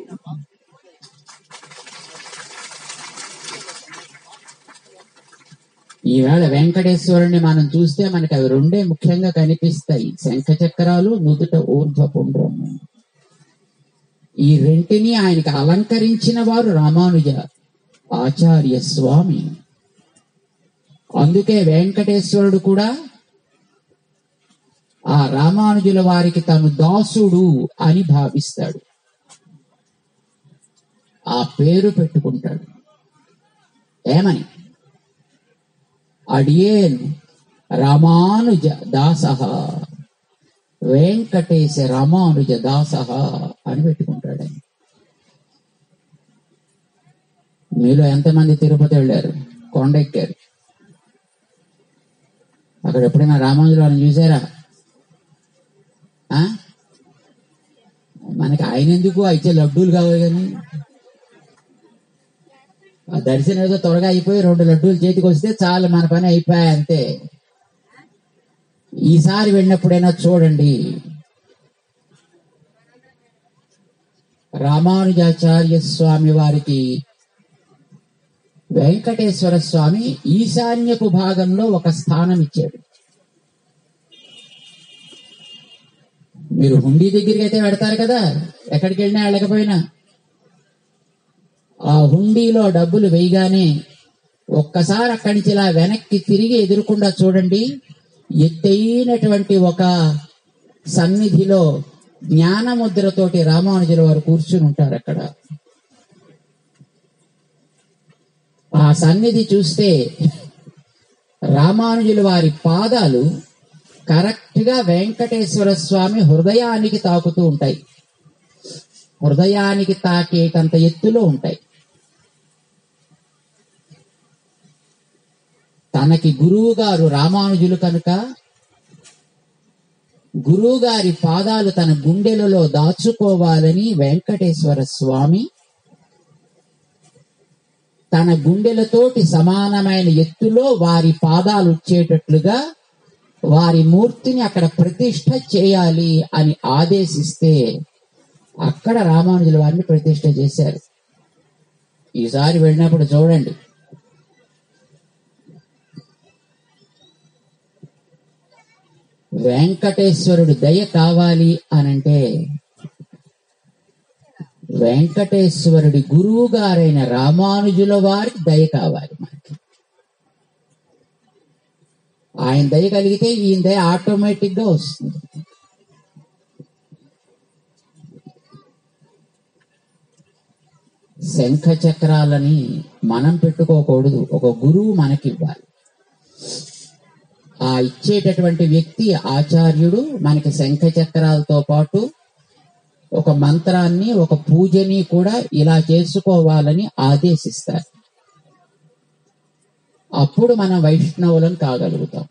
ఈవేళ వెంకటేశ్వరుని మనం చూస్తే మనకి అవి రెండే ముఖ్యంగా కనిపిస్తాయి శంఖ చక్రాలు నుదుట ఊర్ధ్వపుండ్రము ఈ రెంటిని ఆయనకి అలంకరించిన వారు రామానుజ ఆచార్య స్వామి అందుకే వెంకటేశ్వరుడు కూడా ఆ రామానుజుల వారికి తను దాసుడు అని భావిస్తాడు ఆ పేరు పెట్టుకుంటాడు ఏమని అడియేన్ రామానుజ దాస వెంకటేశ రామానుజ దాస అని పెట్టుకుంటాడు ఆయన మీలో ఎంతమంది తిరుపతి వెళ్ళారు కొండ ఎక్కారు అక్కడ ఎప్పుడైనా రామానుజులు వారిని చూసారా ఆ? మనకి ఆయన ఎందుకు ఆ ఇచ్చే లడ్డూలు కావాలి కానీ ఆ దర్శనం ఏదో త్వరగా అయిపోయి రెండు లడ్డూలు చేతికి వస్తే చాలు మన పని అయిపోయాయి అంతే ఈసారి వెళ్ళినప్పుడైనా చూడండి రామానుజాచార్య స్వామి వారికి వెంకటేశ్వర స్వామి ఈశాన్యపు భాగంలో ఒక స్థానం ఇచ్చాడు మీరు హుండీ దగ్గరికి అయితే పెడతారు కదా ఎక్కడికి వెళ్ళినా వెళ్ళకపోయినా ఆ హుండీలో డబ్బులు వేయగానే ఒక్కసారి అక్కడి నుంచి ఇలా వెనక్కి తిరిగి ఎదురుకుండా చూడండి ఎత్తైనటువంటి ఒక సన్నిధిలో జ్ఞానముద్రతోటి రామానుజుల వారు కూర్చుని ఉంటారు అక్కడ ఆ సన్నిధి చూస్తే రామానుజుల వారి పాదాలు కరెక్ట్ గా వెంకటేశ్వర స్వామి హృదయానికి తాకుతూ ఉంటాయి హృదయానికి తాకేటంత ఎత్తులో ఉంటాయి తనకి గురువు గారు రామానుజులు కనుక గురువు గారి పాదాలు తన గుండెలలో దాచుకోవాలని వెంకటేశ్వర స్వామి తన గుండెలతోటి సమానమైన ఎత్తులో వారి పాదాలు వచ్చేటట్లుగా వారి మూర్తిని అక్కడ ప్రతిష్ఠ చేయాలి అని ఆదేశిస్తే అక్కడ రామానుజుల వారిని ప్రతిష్ఠ చేశారు ఈసారి వెళ్ళినప్పుడు చూడండి వెంకటేశ్వరుడు దయ కావాలి అనంటే వెంకటేశ్వరుడి గురువు గారైన రామానుజుల వారికి దయ కావాలి మనకి ఆయన దయ కలిగితే ఈయన దయ ఆటోమేటిక్ గా వస్తుంది శంఖ చక్రాలని మనం పెట్టుకోకూడదు ఒక గురువు మనకి ఇవ్వాలి ఆ ఇచ్చేటటువంటి వ్యక్తి ఆచార్యుడు మనకి శంఖ చక్రాలతో పాటు ఒక మంత్రాన్ని ఒక పూజని కూడా ఇలా చేసుకోవాలని ఆదేశిస్తారు అప్పుడు మనం వైష్ణవులం కాగలుగుతాం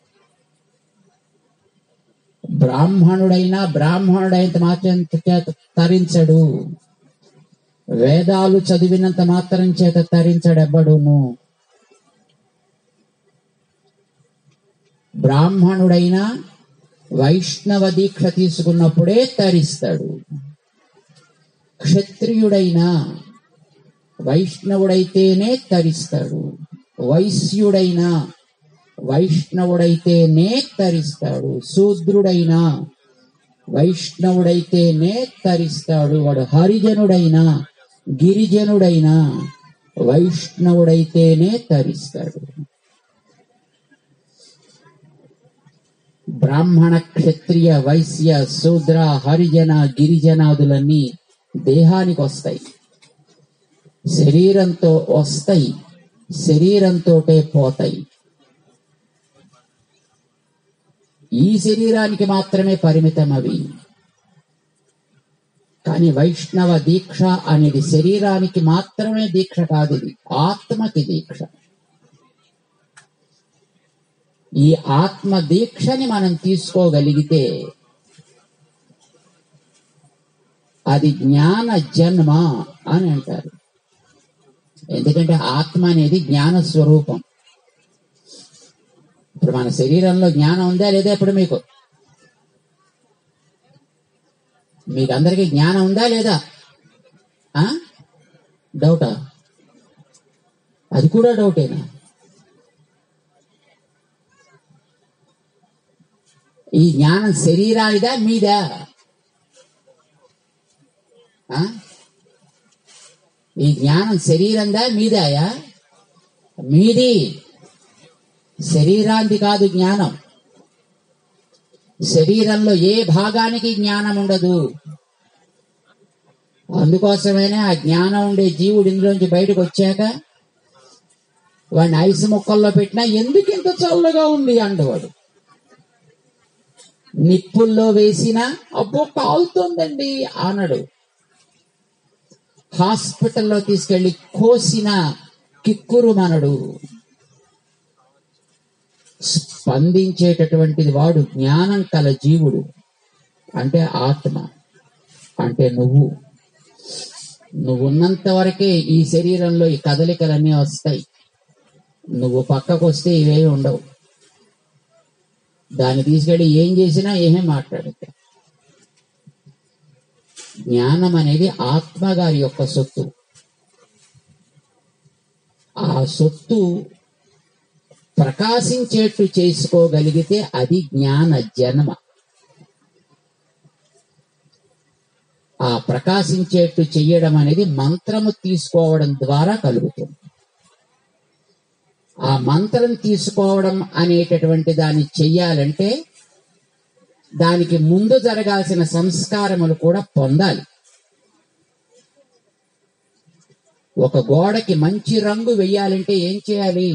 బ్రాహ్మణుడైనా బ్రాహ్మణుడైనంత మాత్రం చేత తరించడు వేదాలు చదివినంత మాత్రం చేత తరించడెవ్వడును బ్రాహ్మణుడైనా వైష్ణవ దీక్ష తీసుకున్నప్పుడే తరిస్తాడు క్షత్రియుడైనా వైష్ణవుడైతేనే తరిస్తాడు వైశ్యుడైనా వైష్ణవుడైతేనే తరిస్తాడు శూద్రుడైనా వైష్ణవుడైతేనే తరిస్తాడు వాడు హరిజనుడైనా గిరిజనుడైనా వైష్ణవుడైతేనే తరిస్తాడు బ్రాహ్మణ క్షత్రియ వైశ్య శూద్ర హరిజన గిరిజనాదులన్నీ దేహానికి వస్తాయి శరీరంతో వస్తాయి శరీరంతోటే పోతాయి ఈ శరీరానికి మాత్రమే పరిమితం అవి కానీ వైష్ణవ దీక్ష అనేది శరీరానికి మాత్రమే దీక్ష కాదు ఇది ఆత్మకి దీక్ష ఈ ఆత్మ దీక్షని మనం తీసుకోగలిగితే అది జ్ఞాన జన్మ అని అంటారు ఎందుకంటే ఆత్మ అనేది జ్ఞాన స్వరూపం ఇప్పుడు మన శరీరంలో జ్ఞానం ఉందా లేదా ఇప్పుడు మీకు మీకు అందరికీ జ్ఞానం ఉందా లేదా ఆ డౌటా అది కూడా డౌటేనా ఈ జ్ఞానం శరీరానిదా మీదా ఆ? ఈ జ్ఞానం శరీరందా మీదాయా మీది శరీరాంది కాదు జ్ఞానం శరీరంలో ఏ భాగానికి జ్ఞానం ఉండదు అందుకోసమైనా ఆ జ్ఞానం ఉండే జీవుడు ఇందులోంచి బయటకు వచ్చాక వాడిని ఐసు ముక్కల్లో పెట్టినా ఎందుకు ఇంత చల్లగా ఉంది అండవాడు నిప్పుల్లో వేసినా అబ్బో కాలుతోందండి అనడు హాస్పిటల్లో తీసుకెళ్లి కోసిన కిక్కురు మనడు స్పందించేటటువంటిది వాడు జ్ఞానం కల జీవుడు అంటే ఆత్మ అంటే నువ్వు నువ్వు ఉన్నంత వరకే ఈ శరీరంలో ఈ కదలికలన్నీ వస్తాయి నువ్వు పక్కకు వస్తే ఇవేవి ఉండవు దాన్ని తీసుకెళ్ళి ఏం చేసినా ఏమీ మాట్లాడతాయి జ్ఞానం అనేది ఆత్మ గారి యొక్క సొత్తు ఆ సొత్తు ప్రకాశించేట్టు చేసుకోగలిగితే అది జ్ఞాన జన్మ ఆ ప్రకాశించేట్టు చెయ్యడం అనేది మంత్రము తీసుకోవడం ద్వారా కలుగుతుంది ఆ మంత్రం తీసుకోవడం అనేటటువంటి దాన్ని చెయ్యాలంటే దానికి ముందు జరగాల్సిన సంస్కారములు కూడా పొందాలి ఒక గోడకి మంచి రంగు వెయ్యాలంటే ఏం చేయాలి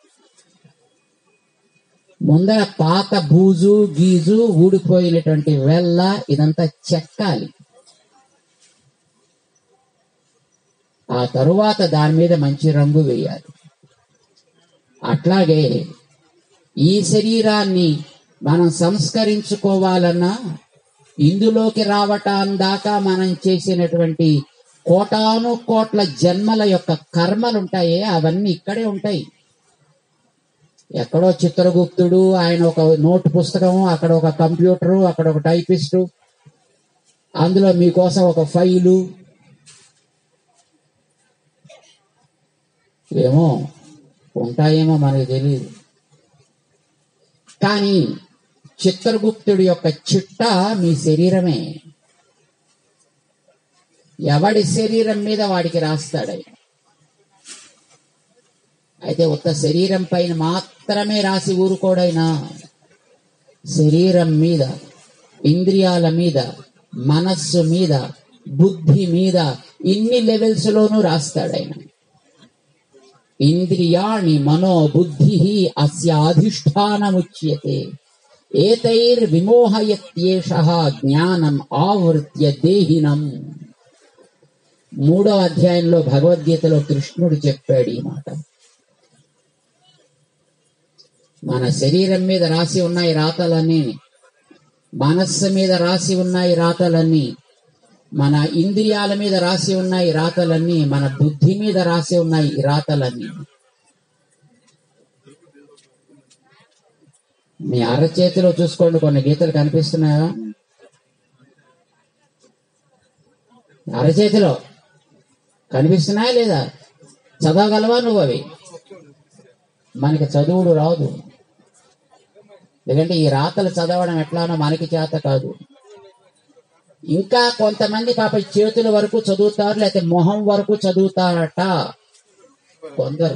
ముందర పాత బూజు గీజు ఊడిపోయినటువంటి వెల్ల ఇదంతా చెక్కాలి ఆ తరువాత దాని మీద మంచి రంగు వేయాలి అట్లాగే ఈ శరీరాన్ని మనం సంస్కరించుకోవాలన్నా ఇందులోకి రావటం దాకా మనం చేసినటువంటి కోటాను కోట్ల జన్మల యొక్క కర్మలు ఉంటాయే అవన్నీ ఇక్కడే ఉంటాయి ఎక్కడో చిత్రగుప్తుడు ఆయన ఒక నోట్ పుస్తకము అక్కడ ఒక కంప్యూటరు అక్కడ ఒక టైపిస్టు అందులో మీకోసం ఒక ఫైలు ఏమో ఉంటాయేమో మనకు తెలియదు కానీ చిత్రగుప్తుడి యొక్క చిట్ట మీ శరీరమే ఎవడి శరీరం మీద వాడికి రాస్తాడై అయితే ఉత్త శరీరం పైన మాత్రమే రాసి ఊరుకోడైనా శరీరం మీద ఇంద్రియాల మీద మనస్సు మీద బుద్ధి మీద ఇన్ని లెవెల్స్ లోనూ రాస్తాడాయన ఇంద్రియాణి మనో బుద్ధి అస్యాధిష్టానముచ్యతే ఏతైర్ విమోహయత్యేష జ్ఞానం ఆవృత్య దేహినం మూడో అధ్యాయంలో భగవద్గీతలో కృష్ణుడు చెప్పాడు ఈ మాట మన శరీరం మీద రాసి ఉన్నాయి రాతలన్నీ మనస్సు మీద రాసి ఉన్నాయి రాతలన్నీ మన ఇంద్రియాల మీద రాసి ఉన్నాయి రాతలన్నీ మన బుద్ధి మీద రాసి ఉన్నాయి ఈ రాతలన్నీ మీ అరచేతిలో చూసుకోండి కొన్ని గీతలు కనిపిస్తున్నాయా అరచేతిలో కనిపిస్తున్నాయా లేదా చదవగలవా నువ్వు అవి మనకి చదువుడు రాదు ఎందుకంటే ఈ రాతలు చదవడం ఎట్లానో మనకి చేత కాదు ఇంకా కొంతమంది పాప చేతుల వరకు చదువుతారు లేకపోతే మొహం వరకు చదువుతారట కొందరు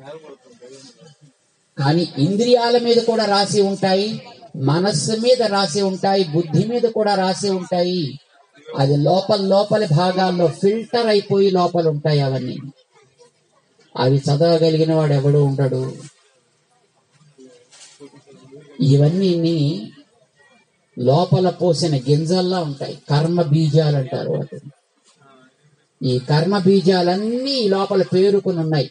కానీ ఇంద్రియాల మీద కూడా రాసి ఉంటాయి మనస్సు మీద రాసి ఉంటాయి బుద్ధి మీద కూడా రాసి ఉంటాయి అది లోపల లోపలి భాగాల్లో ఫిల్టర్ అయిపోయి లోపల ఉంటాయి అవన్నీ అవి చదవగలిగిన వాడు ఎవడు ఉండడు ఇవన్నీ లోపల పోసిన గింజల్లా ఉంటాయి కర్మ బీజాలు అంటారు వాటిని ఈ కర్మ బీజాలన్నీ ఈ లోపల పేరుకుని ఉన్నాయి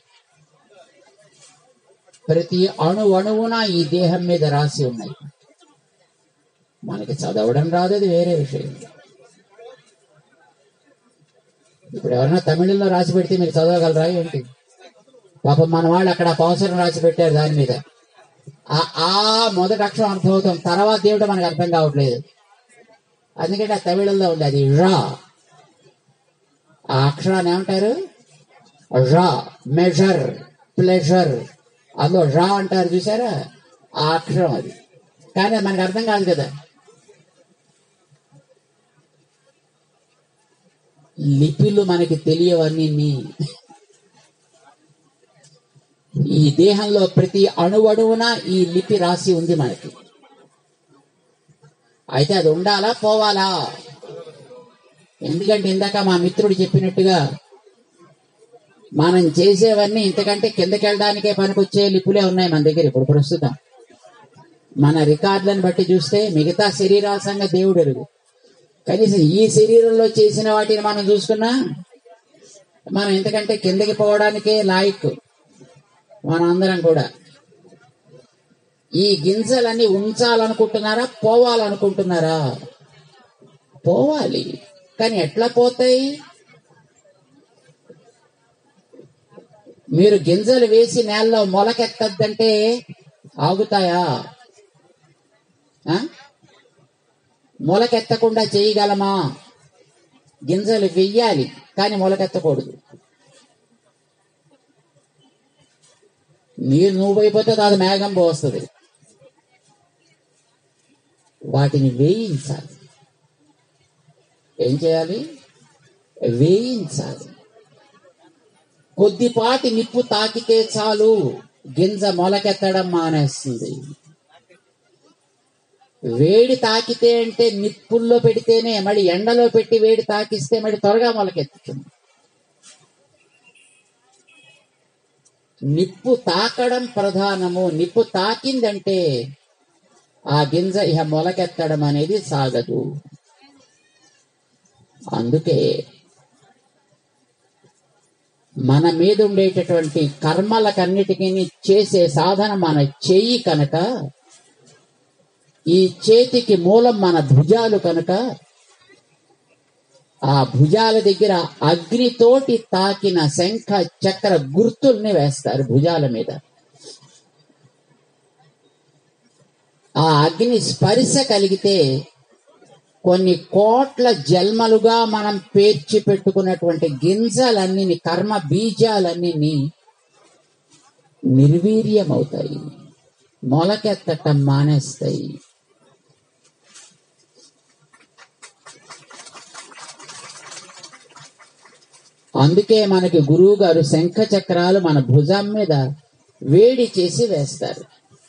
ప్రతి అణు అణువున ఈ దేహం మీద రాసి ఉన్నాయి మనకి చదవడం రాదు అది వేరే విషయం ఇప్పుడు ఎవరైనా తమిళంలో రాసి పెడితే మీరు చదవగలరా ఏంటి పాపం మన వాళ్ళు అక్కడ పవసరం రాసి పెట్టారు దాని మీద ఆ ఆ మొదటి అక్షరం అర్థమవుతాం తర్వాత ఏమిటో మనకు అర్థం కావట్లేదు అందుకంటే ఆ తమిళంలో ఉంది అది రా ఆ అక్షరాన్ని ఏమంటారు రా మెజర్ ప్లెజర్ అందులో రా అంటారు చూసారా ఆ అక్షరం అది కానీ అది మనకు అర్థం కాదు కదా లిపిలు మనకి తెలియవన్నీ ఈ దేహంలో ప్రతి అణువణువున ఈ లిపి రాసి ఉంది మనకి అయితే అది ఉండాలా పోవాలా ఎందుకంటే ఇందాక మా మిత్రుడు చెప్పినట్టుగా మనం చేసేవన్నీ ఇంతకంటే కిందకి వెళ్ళడానికే పనికొచ్చే లిపులే ఉన్నాయి మన దగ్గర ఇప్పుడు ప్రస్తుతం మన రికార్డులను బట్టి చూస్తే మిగతా శరీరాల సంగతి దేవుడు ఎరుగు కనీసం ఈ శరీరంలో చేసిన వాటిని మనం చూసుకున్నా మనం ఇంతకంటే కిందకి పోవడానికే లాయక్ మన అందరం కూడా ఈ గింజలన్నీ ఉంచాలనుకుంటున్నారా పోవాలనుకుంటున్నారా పోవాలి కానీ ఎట్లా పోతాయి మీరు గింజలు వేసి నేలలో మొలకెత్తద్దంటే ఆగుతాయా ఆ? మొలకెత్తకుండా చేయగలమా గింజలు వెయ్యాలి కానీ మొలకెత్తకూడదు నీరు నువ్వు అయిపోతే అది మేఘం పోస్తుంది వాటిని వేయించాలి ఏం చేయాలి వేయించాలి కొద్దిపాటి నిప్పు తాకితే చాలు గింజ మొలకెత్తడం మానేస్తుంది వేడి తాకితే అంటే నిప్పుల్లో పెడితేనే మళ్ళీ ఎండలో పెట్టి వేడి తాకిస్తే మళ్ళీ త్వరగా మొలకెత్తుతుంది నిప్పు తాకడం ప్రధానము నిప్పు తాకిందంటే ఆ గింజ ఇహ మొలకెత్తడం అనేది సాగదు అందుకే మన మీద ఉండేటటువంటి కర్మలకన్నిటికీ చేసే సాధన మన చెయ్యి కనుక ఈ చేతికి మూలం మన భుజాలు కనుక ఆ భుజాల దగ్గర అగ్నితోటి తాకిన శంఖ చక్ర గుర్తుల్ని వేస్తారు భుజాల మీద ఆ అగ్ని స్పర్శ కలిగితే కొన్ని కోట్ల జన్మలుగా మనం పేర్చి పెట్టుకున్నటువంటి గింజలన్నీ కర్మ బీజాలన్నీ నిర్వీర్యమవుతాయి మొలకెత్తటం మానేస్తాయి అందుకే మనకి గురువు గారు శంఖ చక్రాలు మన భుజం మీద వేడి చేసి వేస్తారు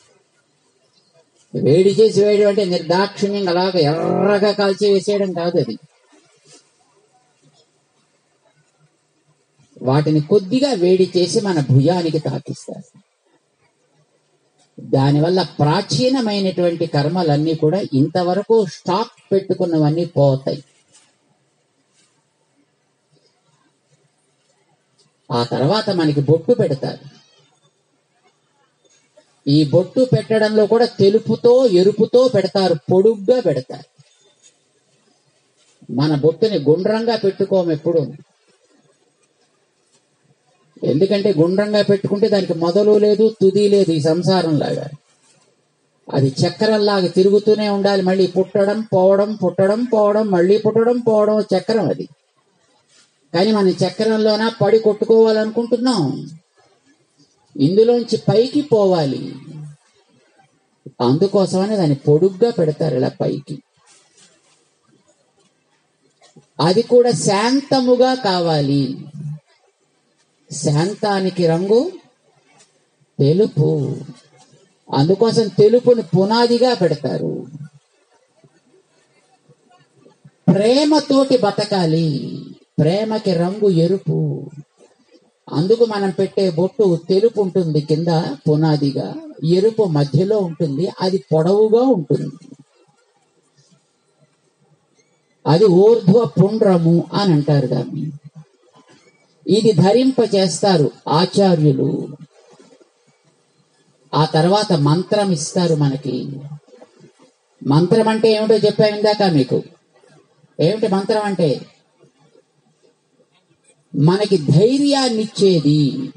వేడి చేసి వేయడం అంటే నిర్దాక్షిణ్యంగా అలాగ ఎర్రగా కాల్చి వేసేయడం కాదు అది వాటిని కొద్దిగా వేడి చేసి మన భుజానికి తాకిస్తారు దానివల్ల ప్రాచీనమైనటువంటి కర్మలన్నీ కూడా ఇంతవరకు స్టాక్ పెట్టుకున్నవన్నీ పోతాయి ఆ తర్వాత మనకి బొట్టు పెడతారు ఈ బొట్టు పెట్టడంలో కూడా తెలుపుతో ఎరుపుతో పెడతారు పొడుగ్గా పెడతారు మన బొట్టుని గుండ్రంగా పెట్టుకోము ఎప్పుడు ఎందుకంటే గుండ్రంగా పెట్టుకుంటే దానికి మొదలు లేదు తుది లేదు ఈ సంసారం లాగా అది చక్రంలాగా తిరుగుతూనే ఉండాలి మళ్ళీ పుట్టడం పోవడం పుట్టడం పోవడం మళ్ళీ పుట్టడం పోవడం చక్రం అది కానీ మన చక్రంలోన పడి కొట్టుకోవాలనుకుంటున్నాం ఇందులోంచి పైకి పోవాలి అందుకోసమని దాన్ని పొడుగ్గా పెడతారు ఇలా పైకి అది కూడా శాంతముగా కావాలి శాంతానికి రంగు తెలుపు అందుకోసం తెలుపుని పునాదిగా పెడతారు ప్రేమతోటి బతకాలి ప్రేమకి రంగు ఎరుపు అందుకు మనం పెట్టే బొట్టు తెలుపు ఉంటుంది కింద పునాదిగా ఎరుపు మధ్యలో ఉంటుంది అది పొడవుగా ఉంటుంది అది ఊర్ధ్వ పుండ్రము అని అంటారు దాన్ని ఇది ధరింప చేస్తారు ఆచార్యులు ఆ తర్వాత మంత్రం ఇస్తారు మనకి మంత్రం అంటే ఏమిటో చెప్పా ఇందాక మీకు ఏమిటి మంత్రం అంటే మనకి ధైర్యాన్నిచ్చేది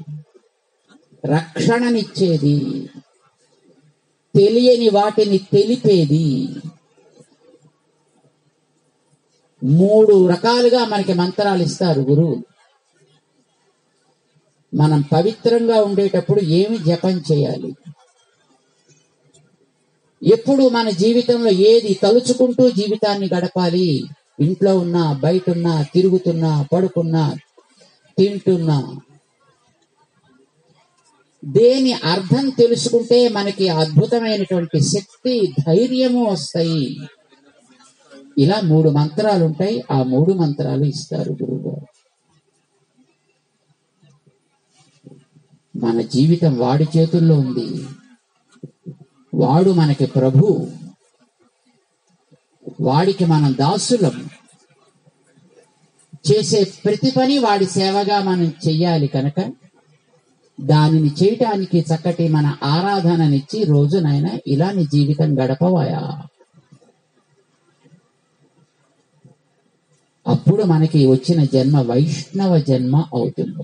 రక్షణనిచ్చేది తెలియని వాటిని తెలిపేది మూడు రకాలుగా మనకి మంత్రాలు ఇస్తారు గురువు మనం పవిత్రంగా ఉండేటప్పుడు ఏమి జపం చేయాలి ఎప్పుడు మన జీవితంలో ఏది తలుచుకుంటూ జీవితాన్ని గడపాలి ఇంట్లో ఉన్నా బయట ఉన్నా తిరుగుతున్నా పడుకున్నా తింటున్నా దేని అర్థం తెలుసుకుంటే మనకి అద్భుతమైనటువంటి శక్తి ధైర్యము వస్తాయి ఇలా మూడు మంత్రాలు ఉంటాయి ఆ మూడు మంత్రాలు ఇస్తారు గురువుగారు మన జీవితం వాడి చేతుల్లో ఉంది వాడు మనకి ప్రభు వాడికి మనం దాసులం చేసే ప్రతి పని వాడి సేవగా మనం చెయ్యాలి కనుక దానిని చేయటానికి చక్కటి మన ఆరాధననిచ్చి రోజు నాయన ఇలా నీ జీవితం గడపవాయా అప్పుడు మనకి వచ్చిన జన్మ వైష్ణవ జన్మ అవుతుంది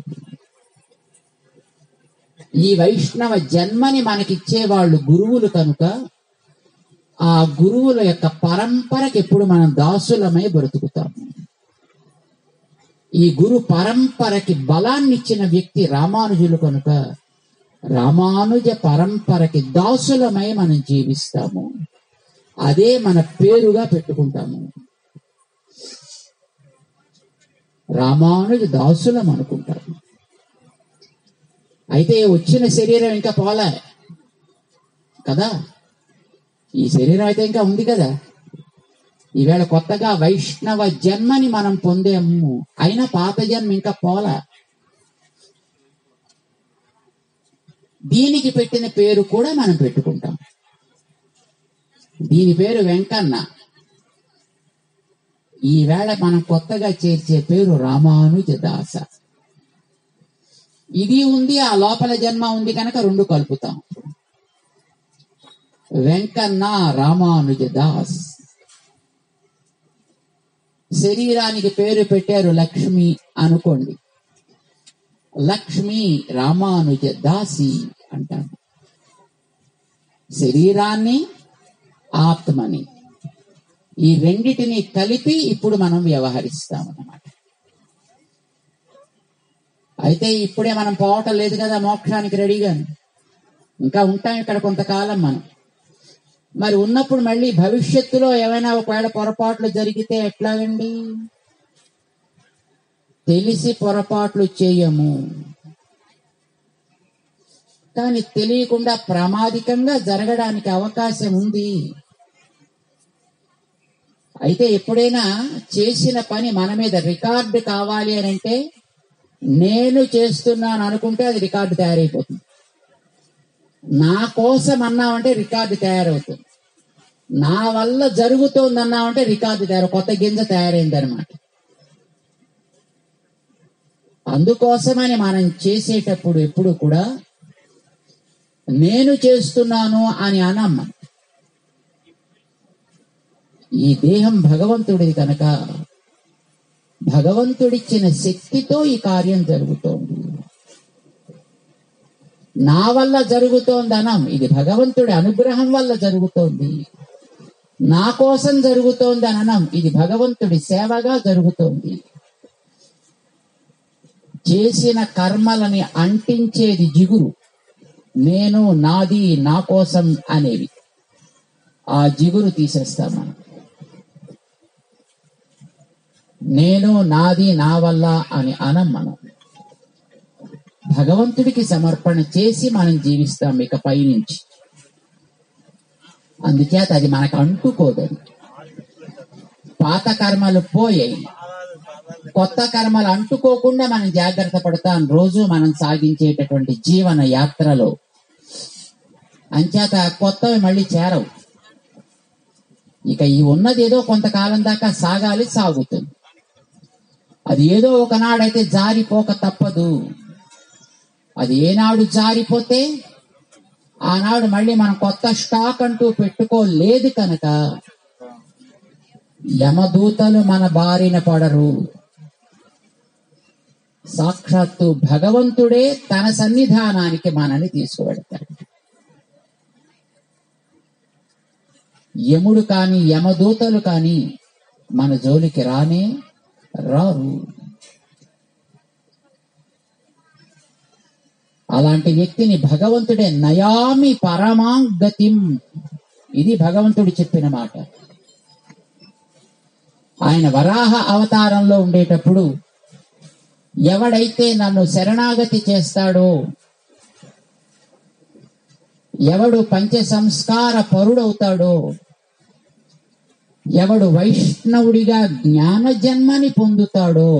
ఈ వైష్ణవ జన్మని మనకిచ్చే వాళ్ళు గురువులు కనుక ఆ గురువుల యొక్క పరంపరకి ఎప్పుడు మనం దాసులమై బ్రతుకుతాము ఈ గురు పరంపరకి బలాన్నిచ్చిన వ్యక్తి రామానుజులు కనుక రామానుజ పరంపరకి దాసులమై మనం జీవిస్తాము అదే మన పేరుగా పెట్టుకుంటాము రామానుజ దాసులం అనుకుంటాము అయితే వచ్చిన శరీరం ఇంకా పోలే కదా ఈ శరీరం అయితే ఇంకా ఉంది కదా ఈవేళ కొత్తగా వైష్ణవ జన్మని మనం పొందాము అయినా పాత జన్మ ఇంకా పోలా దీనికి పెట్టిన పేరు కూడా మనం పెట్టుకుంటాం దీని పేరు వెంకన్న ఈవేళ మనం కొత్తగా చేర్చే పేరు రామానుజ దాస ఇది ఉంది ఆ లోపల జన్మ ఉంది కనుక రెండు కలుపుతాం వెంకన్న రామానుజ దాస్ శరీరానికి పేరు పెట్టారు లక్ష్మి అనుకోండి లక్ష్మి రామానుజ దాసి అంటారు శరీరాన్ని ఆత్మని ఈ రెండిటిని కలిపి ఇప్పుడు మనం వ్యవహరిస్తాం అన్నమాట అయితే ఇప్పుడే మనం పోవటం లేదు కదా మోక్షానికి రెడీగా ఇంకా ఉంటాం ఇక్కడ కొంతకాలం మనం మరి ఉన్నప్పుడు మళ్ళీ భవిష్యత్తులో ఏమైనా ఒకవేళ పొరపాట్లు జరిగితే ఎట్లాగండి తెలిసి పొరపాట్లు చేయము కానీ తెలియకుండా ప్రమాదికంగా జరగడానికి అవకాశం ఉంది అయితే ఎప్పుడైనా చేసిన పని మన మీద రికార్డు కావాలి అని అంటే నేను చేస్తున్నాను అనుకుంటే అది రికార్డు తయారైపోతుంది నా కోసం అన్నామంటే రికార్డు తయారవుతుంది నా వల్ల జరుగుతోంది అన్నామంటే రికార్డు తయారు కొత్త గింజ తయారైంది అనమాట అందుకోసమని మనం చేసేటప్పుడు ఎప్పుడు కూడా నేను చేస్తున్నాను అని అనమ్మ ఈ దేహం భగవంతుడిది కనుక భగవంతుడిచ్చిన శక్తితో ఈ కార్యం జరుగుతోంది నా వల్ల జరుగుతోంది అనం ఇది భగవంతుడి అనుగ్రహం వల్ల జరుగుతోంది నా కోసం జరుగుతోంది అని అనం ఇది భగవంతుడి సేవగా జరుగుతోంది చేసిన కర్మలని అంటించేది జిగురు నేను నాది నా కోసం అనేవి ఆ జిగురు తీసేస్తాం మనం నేను నాది నా వల్ల అని అనం మనం భగవంతుడికి సమర్పణ చేసి మనం జీవిస్తాం ఇక పైనుంచి అందుచేత అది మనకు అంటుకోదని పాత కర్మలు పోయాయి కొత్త కర్మలు అంటుకోకుండా మనం జాగ్రత్త పడతాం రోజు మనం సాగించేటటువంటి జీవన యాత్రలో అంచేత కొత్తవి మళ్ళీ చేరవు ఇక ఈ ఉన్నది ఏదో కొంతకాలం దాకా సాగాలి సాగుతుంది అది ఏదో ఒకనాడైతే జారిపోక తప్పదు అది ఏనాడు జారిపోతే ఆనాడు మళ్ళీ మనం కొత్త స్టాక్ అంటూ పెట్టుకోలేదు కనుక యమదూతలు మన బారిన పడరు సాక్షాత్తు భగవంతుడే తన సన్నిధానానికి మనని తీసుకువెడతాడు యముడు కాని యమదూతలు కాని మన జోలికి రానే రారు అలాంటి వ్యక్తిని భగవంతుడే నయామి పరమాంగతిం ఇది భగవంతుడు చెప్పిన మాట ఆయన వరాహ అవతారంలో ఉండేటప్పుడు ఎవడైతే నన్ను శరణాగతి చేస్తాడో ఎవడు పంచ సంస్కార పరుడవుతాడో ఎవడు వైష్ణవుడిగా జ్ఞాన జన్మని పొందుతాడో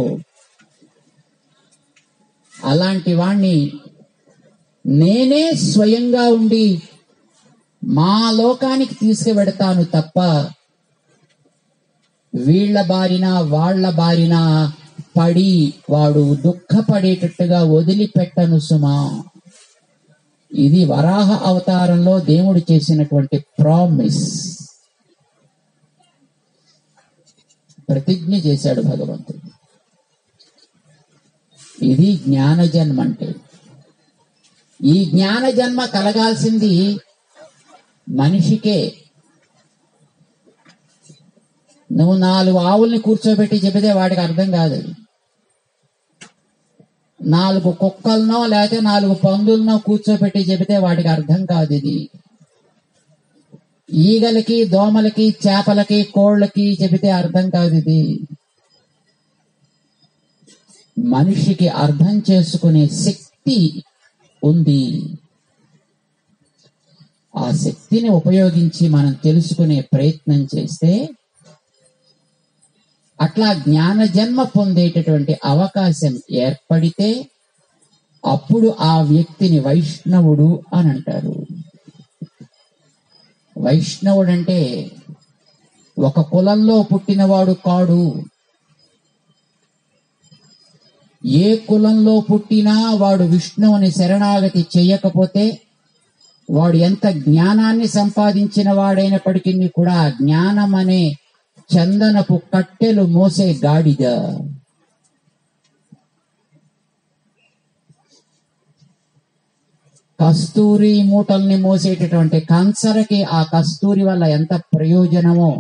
అలాంటి వాణ్ణి నేనే స్వయంగా ఉండి మా లోకానికి తీసుకువెడతాను తప్ప వీళ్ల బారిన వాళ్ళ బారిన పడి వాడు దుఃఖపడేటట్టుగా వదిలిపెట్టను సుమా ఇది వరాహ అవతారంలో దేవుడు చేసినటువంటి ప్రామిస్ ప్రతిజ్ఞ చేశాడు భగవంతుడు ఇది జ్ఞాన జన్మ అంటే ఈ జ్ఞాన జన్మ కలగాల్సింది మనిషికే నువ్వు నాలుగు ఆవుల్ని కూర్చోబెట్టి చెబితే వాడికి అర్థం కాదు అది. నాలుగు కుక్కలనో లేకపోతే నాలుగు పందులనో కూర్చోబెట్టి చెబితే వాడికి అర్థం కాదు ఇది ఈగలకి దోమలకి చేపలకి కోళ్ళకి చెబితే అర్థం కాదు ఇది మనిషికి అర్థం చేసుకునే శక్తి ఉంది ఆ శక్తిని ఉపయోగించి మనం తెలుసుకునే ప్రయత్నం చేస్తే అట్లా జ్ఞాన జన్మ పొందేటటువంటి అవకాశం ఏర్పడితే అప్పుడు ఆ వ్యక్తిని వైష్ణవుడు అని అంటారు వైష్ణవుడు అంటే ఒక కులంలో పుట్టినవాడు కాడు ఏ కులంలో పుట్టినా వాడు విష్ణువుని శరణాగతి చేయకపోతే వాడు ఎంత జ్ఞానాన్ని సంపాదించిన వాడైనప్పటికీ కూడా ఆ జ్ఞానం అనే చందనపు కట్టెలు మోసే గాడిద కస్తూరి మూటల్ని మోసేటటువంటి కంసరకి ఆ కస్తూరి వల్ల ఎంత ప్రయోజనమో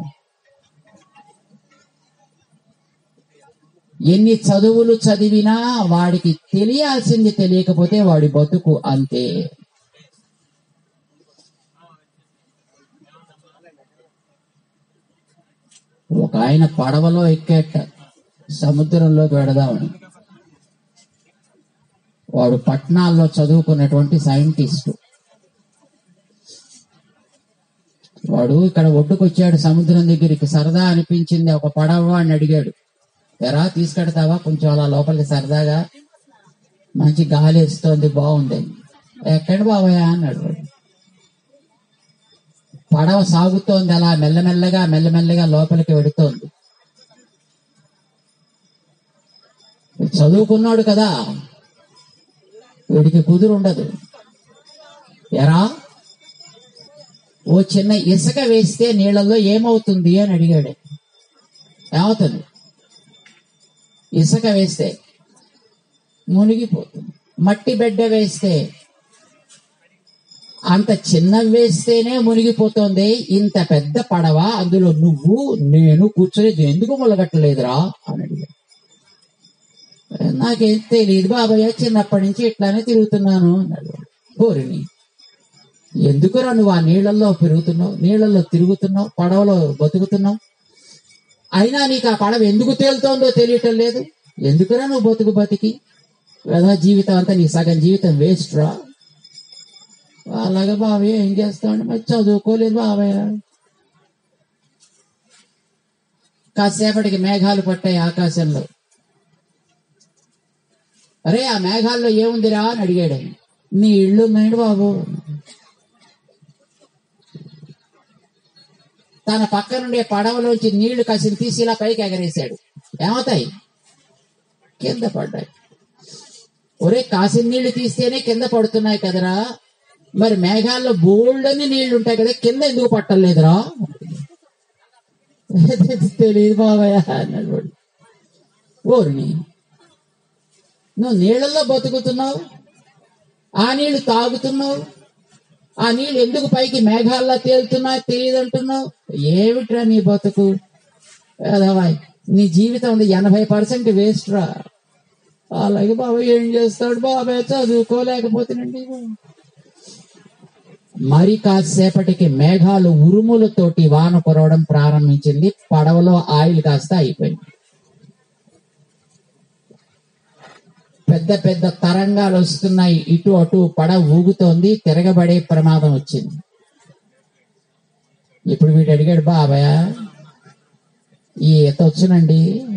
ఎన్ని చదువులు చదివినా వాడికి తెలియాల్సింది తెలియకపోతే వాడి బతుకు అంతే ఒక ఆయన పడవలో ఎక్కేట సముద్రంలోకి వెడదామని వాడు పట్నాల్లో చదువుకున్నటువంటి సైంటిస్ట్ వాడు ఇక్కడ ఒడ్డుకొచ్చాడు సముద్రం దగ్గరికి సరదా అనిపించింది ఒక పడవ అని అడిగాడు ఎరా తీసుకెడతావా కొంచెం అలా లోపలికి సరదాగా మంచి గాలి వేస్తోంది బాగుంది ఎక్కడ బావయ్యా అన్నాడు వాడు పడవ సాగుతోంది అలా మెల్లమెల్లగా మెల్లమెల్లగా లోపలికి వెడుతోంది చదువుకున్నాడు కదా వీడికి కుదురు ఉండదు ఎరా ఓ చిన్న ఇసుక వేస్తే నీళ్ళల్లో ఏమవుతుంది అని అడిగాడు ఏమవుతుంది ఇసుక వేస్తే మునిగిపోతుంది మట్టి బిడ్డ వేస్తే అంత చిన్న వేస్తేనే మునిగిపోతోంది ఇంత పెద్ద పడవ అందులో నువ్వు నేను కూర్చొని ఎందుకు ములగట్టలేదురా అని అడిగాడు నాకేం తెలియదు బాబాయ్ చిన్నప్పటి నుంచి ఇట్లానే తిరుగుతున్నాను అన్నాడు కోరిని ఎందుకురా నువ్వు ఆ నీళ్ళల్లో పెరుగుతున్నావు నీళ్ళల్లో తిరుగుతున్నావు పడవలో బతుకుతున్నావు అయినా నీకు ఆ పడవ ఎందుకు తేలుతోందో తెలియటం లేదు ఎందుకురా నువ్వు బతుకు బతికి వృధా జీవితం అంతా నీ సగం జీవితం వేస్ట్ రా అలాగే బాబయ్య ఏం చేస్తామండి మరి చదువుకోలేదు బాబయ్య కాసేపటికి మేఘాలు పట్టాయి ఆకాశంలో అరే ఆ మేఘాల్లో ఏముందిరా అని అడిగాడు ఆయన. నీ ఇళ్ళు ఉన్నాయండి బాబు తన పక్క నుండి పడవలోంచి నీళ్లు కసిని తీసి ఇలా పైకి ఎగరేశాడు ఏమవుతాయి కింద పడ్డాయి ఒరే కాసిన నీళ్లు తీస్తేనే కింద పడుతున్నాయి కదరా మరి మేఘాల్లో బోల్డని నీళ్లు ఉంటాయి కదా కింద ఎందుకు పట్టలేదురా తెలియదు బాబాయ్ అన్నాడు వాడు. ఓరిని నువ్వు నీళ్ళల్లో బతుకుతున్నావు ఆ నీళ్లు తాగుతున్నావు ఆ నీళ్లు ఎందుకు పైకి మేఘాల్లో తేలుతున్నా తెలియదంటున్నావు ఏమిట్రా నీ బతుకు ఏదవాయ్ నీ జీవితం ఉంది ఎనభై పర్సెంట్ వేస్ట్ రా అలాగే బాబాయ్ ఏం చేస్తాడు బాబాయ్ చదువుకోలేకపోతేనండి మరి కాసేపటికి మేఘాలు ఉరుములతోటి వాన కురవడం ప్రారంభించింది పడవలో ఆయిల్ కాస్త అయిపోయింది పెద్ద పెద్ద తరంగాలు వస్తున్నాయి ఇటు అటు పడవ ఊగుతోంది తిరగబడే ప్రమాదం వచ్చింది ఇప్పుడు వీడు అడిగాడు బాబాయ్ ఈ ఈత వచ్చునండి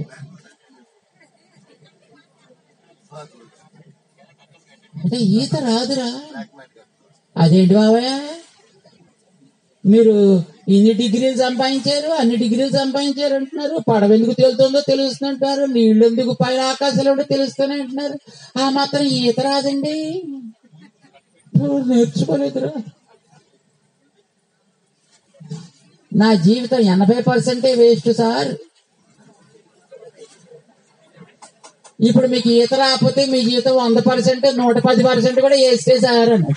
అంటే ఈత రాదురా అదేంటి బాబాయ్ మీరు ఇన్ని డిగ్రీలు సంపాదించారు అన్ని డిగ్రీలు సంపాదించారు అంటున్నారు పడవ ఎందుకు తేలుతుందో తెలుస్తుంటారు నీళ్ళు ఎందుకు పైన ఆకాశాలు ఉంటే తెలుస్తూనే అంటున్నారు ఆ మాత్రం ఈత రాదండి ఓ, నేర్చుకోలేదురా నా జీవితం ఎనభై పర్సెంటే వేస్ట్ సార్ ఇప్పుడు మీకు ఈత రాకపోతే మీ జీవితం వంద పర్సెంట్ నూట పది పర్సెంట్ కూడా వేస్తే సార్ అన్నాడు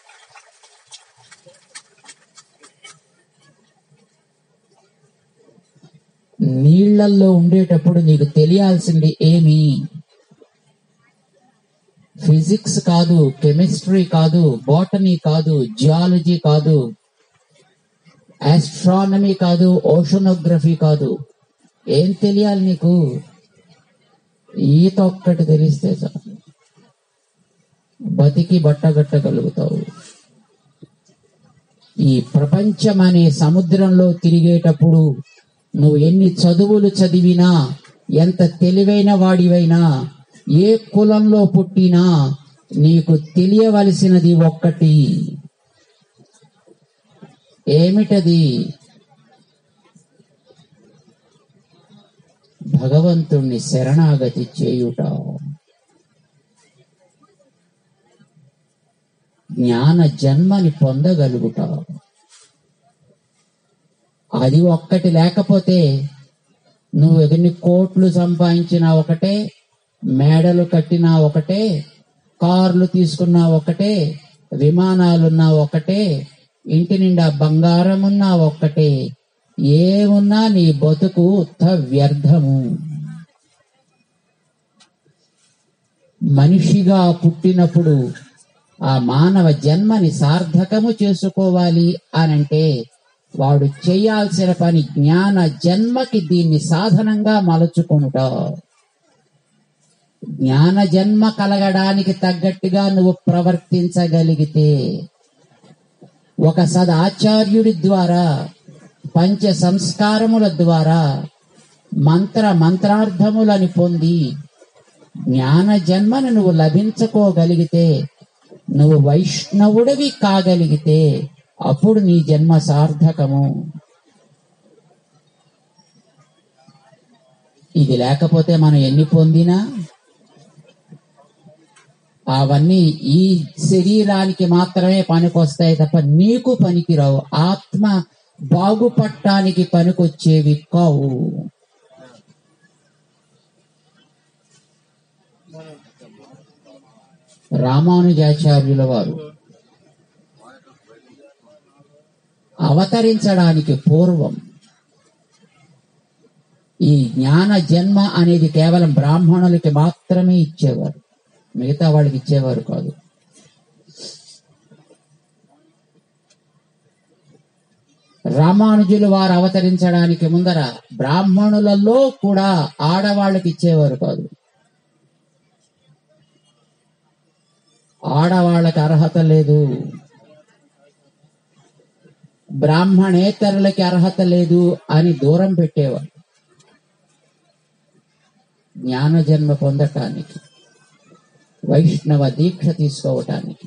నీళ్లల్లో ఉండేటప్పుడు నీకు తెలియాల్సింది ఏమి ఫిజిక్స్ కాదు కెమిస్ట్రీ కాదు బాటనీ కాదు జియాలజీ కాదు ఆస్ట్రానమీ కాదు ఓషనోగ్రఫీ కాదు ఏం తెలియాలి నీకు ఈత ఒక్కటి తెలిస్తే చాలు బతికి బట్టగట్టగలుగుతావు ఈ ప్రపంచం అనే సముద్రంలో తిరిగేటప్పుడు నువ్వు ఎన్ని చదువులు చదివినా ఎంత తెలివైన వాడివైనా ఏ కులంలో పుట్టినా నీకు తెలియవలసినది ఒక్కటి ఏమిటది భగవంతుణ్ణి శరణాగతి చేయుట జ్ఞాన జన్మని పొందగలుగుట అది ఒక్కటి లేకపోతే నువ్వు ఎన్ని కోట్లు సంపాదించినా ఒకటే మేడలు కట్టినా ఒకటే కార్లు తీసుకున్నా ఒకటే విమానాలున్నా ఒకటే ఇంటి నిండా బంగారం ఉన్నా ఒక్కటే ఏమున్నా నీ బతుకు ఉత్త వ్యర్థము మనిషిగా పుట్టినప్పుడు ఆ మానవ జన్మని సార్థకము చేసుకోవాలి అనంటే వాడు చేయాల్సిన పని జ్ఞాన జన్మకి దీన్ని సాధనంగా మలుచుకుంటా జ్ఞాన జన్మ కలగడానికి తగ్గట్టుగా నువ్వు ప్రవర్తించగలిగితే ఒక సదాచార్యుడి ద్వారా పంచ సంస్కారముల ద్వారా మంత్ర మంత్రార్థములని పొంది జ్ఞాన జన్మను నువ్వు లభించుకోగలిగితే నువ్వు వైష్ణవుడివి కాగలిగితే అప్పుడు నీ జన్మ సార్థకము ఇది లేకపోతే మనం ఎన్ని పొందినా అవన్నీ ఈ శరీరానికి మాత్రమే పనికొస్తాయి తప్ప నీకు పనికిరావు ఆత్మ బాగుపడటానికి పనికొచ్చేవి కావు రామానుజాచార్యుల వారు అవతరించడానికి పూర్వం ఈ జ్ఞాన జన్మ అనేది కేవలం బ్రాహ్మణులకి మాత్రమే ఇచ్చేవారు మిగతా వాళ్ళకి ఇచ్చేవారు కాదు రామానుజులు వారు అవతరించడానికి ముందర బ్రాహ్మణులలో కూడా ఆడవాళ్ళకి ఇచ్చేవారు కాదు ఆడవాళ్ళకి అర్హత లేదు బ్రాహ్మణేతరులకి అర్హత లేదు అని దూరం పెట్టేవారు జ్ఞాన జన్మ పొందటానికి వైష్ణవ దీక్ష తీసుకోవటానికి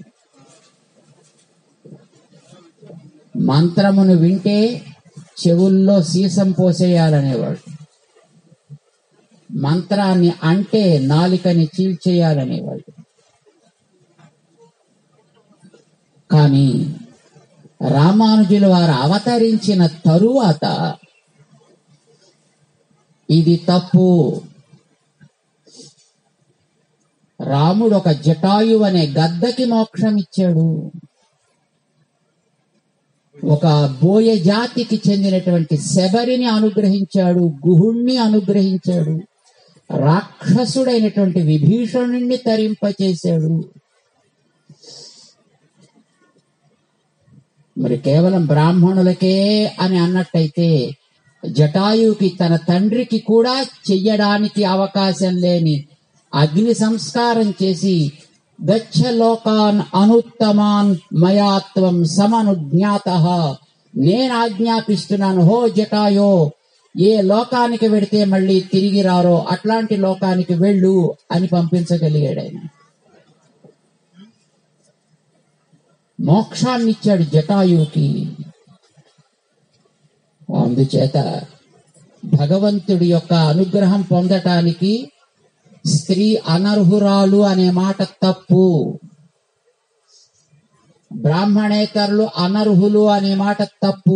మంత్రమును వింటే చెవుల్లో సీసం పోసేయాలనేవాడు మంత్రాన్ని అంటే నాలికని చీల్చేయాలనేవాడు కానీ రామానుజుల వారు అవతరించిన తరువాత ఇది తప్పు రాముడు ఒక జటాయు అనే గద్దకి మోక్షం ఇచ్చాడు ఒక బోయ జాతికి చెందినటువంటి శబరిని అనుగ్రహించాడు గుహుణ్ణి అనుగ్రహించాడు రాక్షసుడైనటువంటి విభీషణుణ్ణి తరింపచేశాడు మరి కేవలం బ్రాహ్మణులకే అని అన్నట్టయితే జటాయుకి తన తండ్రికి కూడా చెయ్యడానికి అవకాశం లేని అగ్ని సంస్కారం చేసి గచ్చ లోకాన్ అనుత్తమాన్ మయాత్వం సమనుజ్ఞాత నేను ఆజ్ఞాపిస్తున్నాను హో జటాయో ఏ లోకానికి వెడితే మళ్ళీ తిరిగి రారో అట్లాంటి లోకానికి వెళ్ళు అని పంపించగలిగాడు ఆయన మోక్షాన్ని ఇచ్చాడు జటాయుకి అందుచేత భగవంతుడి యొక్క అనుగ్రహం పొందటానికి స్త్రీ అనర్హురాలు అనే మాట తప్పు బ్రాహ్మణేతరులు అనర్హులు అనే మాట తప్పు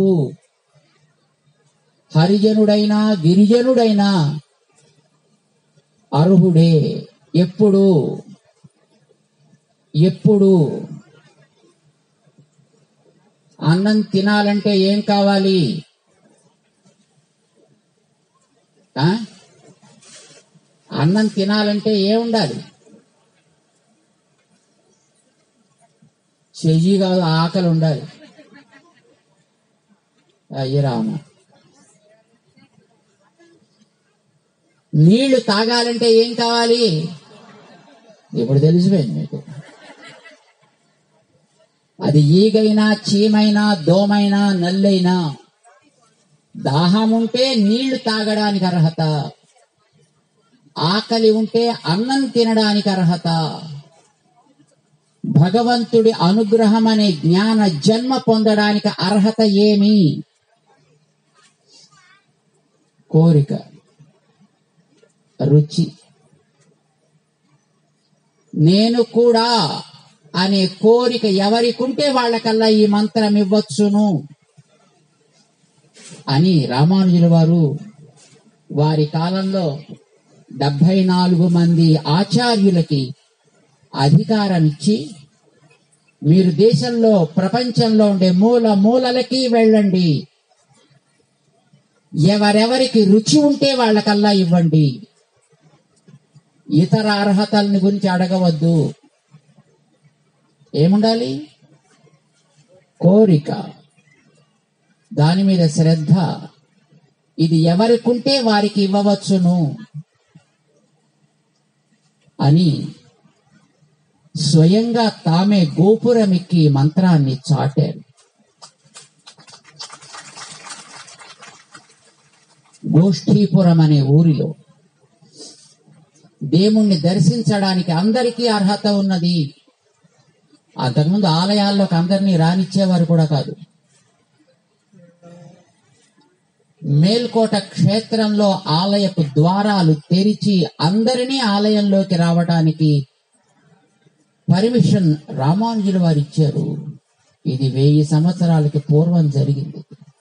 హరిజనుడైనా గిరిజనుడైనా అర్హుడే ఎప్పుడు ఎప్పుడు అన్నం తినాలంటే ఏం కావాలి ఆ? అన్నం తినాలంటే ఏం ఉండాలి చెయ్యి కాదు ఆకలి ఉండాలి అయ్యి రామ నీళ్లు తాగాలంటే ఏం కావాలి ఇప్పుడు తెలిసిపోయింది మీకు అది ఈగైనా చీమైనా దోమైనా నల్లైనా దాహం ఉంటే నీళ్లు తాగడానికి అర్హత ఆకలి ఉంటే అన్నం తినడానికి అర్హత భగవంతుడి అనుగ్రహం అనే జ్ఞాన జన్మ పొందడానికి అర్హత ఏమి కోరిక రుచి నేను కూడా అనే కోరిక ఎవరికుంటే వాళ్ళకల్లా ఈ మంత్రం ఇవ్వచ్చును అని రామానుజుల వారు వారి కాలంలో డెబ్బై నాలుగు మంది ఆచార్యులకి అధికారం ఇచ్చి మీరు దేశంలో ప్రపంచంలో ఉండే మూల మూలలకి వెళ్ళండి ఎవరెవరికి రుచి ఉంటే వాళ్ళకల్లా ఇవ్వండి ఇతర అర్హతల్ని గురించి అడగవద్దు ఏముండాలి కోరిక దాని మీద శ్రద్ధ ఇది ఎవరికుంటే వారికి ఇవ్వవచ్చును అని స్వయంగా తామే గోపురమిక్కి ఈ మంత్రాన్ని చాటారు గోష్ఠీపురం అనే ఊరిలో దేవుణ్ణి దర్శించడానికి అందరికీ అర్హత ఉన్నది అంతకుముందు ఆలయాల్లోకి అందరినీ రానిచ్చేవారు కూడా కాదు మేల్కోట క్షేత్రంలో ఆలయపు ద్వారాలు తెరిచి అందరినీ ఆలయంలోకి రావడానికి పర్మిషన్ రామానుజులు వారు ఇచ్చారు ఇది వెయ్యి సంవత్సరాలకి పూర్వం జరిగింది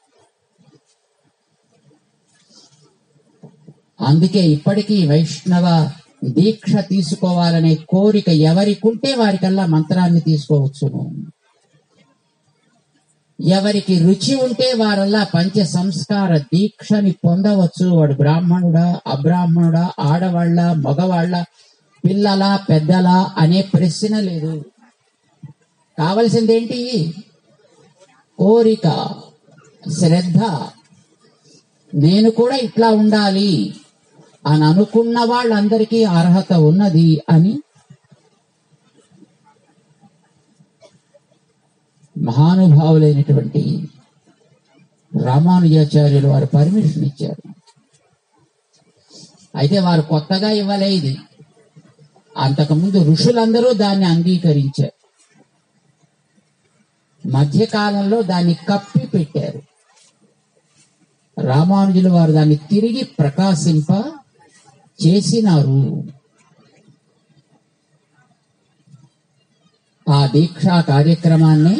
అందుకే ఇప్పటికీ వైష్ణవ దీక్ష తీసుకోవాలనే కోరిక ఎవరికుంటే వారికల్లా మంత్రాన్ని తీసుకోవచ్చును ఎవరికి రుచి ఉంటే వారల్లా పంచ సంస్కార దీక్షని పొందవచ్చు వాడు బ్రాహ్మణుడా అబ్రాహ్మణుడా ఆడవాళ్ళ మగవాళ్ళ పిల్లల పెద్దల అనే ప్రశ్న లేదు కావలసిందేంటి కోరిక శ్రద్ధ నేను కూడా ఇట్లా ఉండాలి అని అనుకున్న వాళ్ళందరికీ అర్హత ఉన్నది అని మహానుభావులైనటువంటి రామానుజాచార్యులు వారు పర్మిషన్ ఇచ్చారు అయితే వారు కొత్తగా ఇవ్వలే ఇది అంతకుముందు ఋషులందరూ దాన్ని అంగీకరించారు మధ్యకాలంలో దాన్ని కప్పి పెట్టారు రామానుజులు వారు దాన్ని తిరిగి ప్రకాశింప చేసినారు ఆ దీక్షా కార్యక్రమాన్ని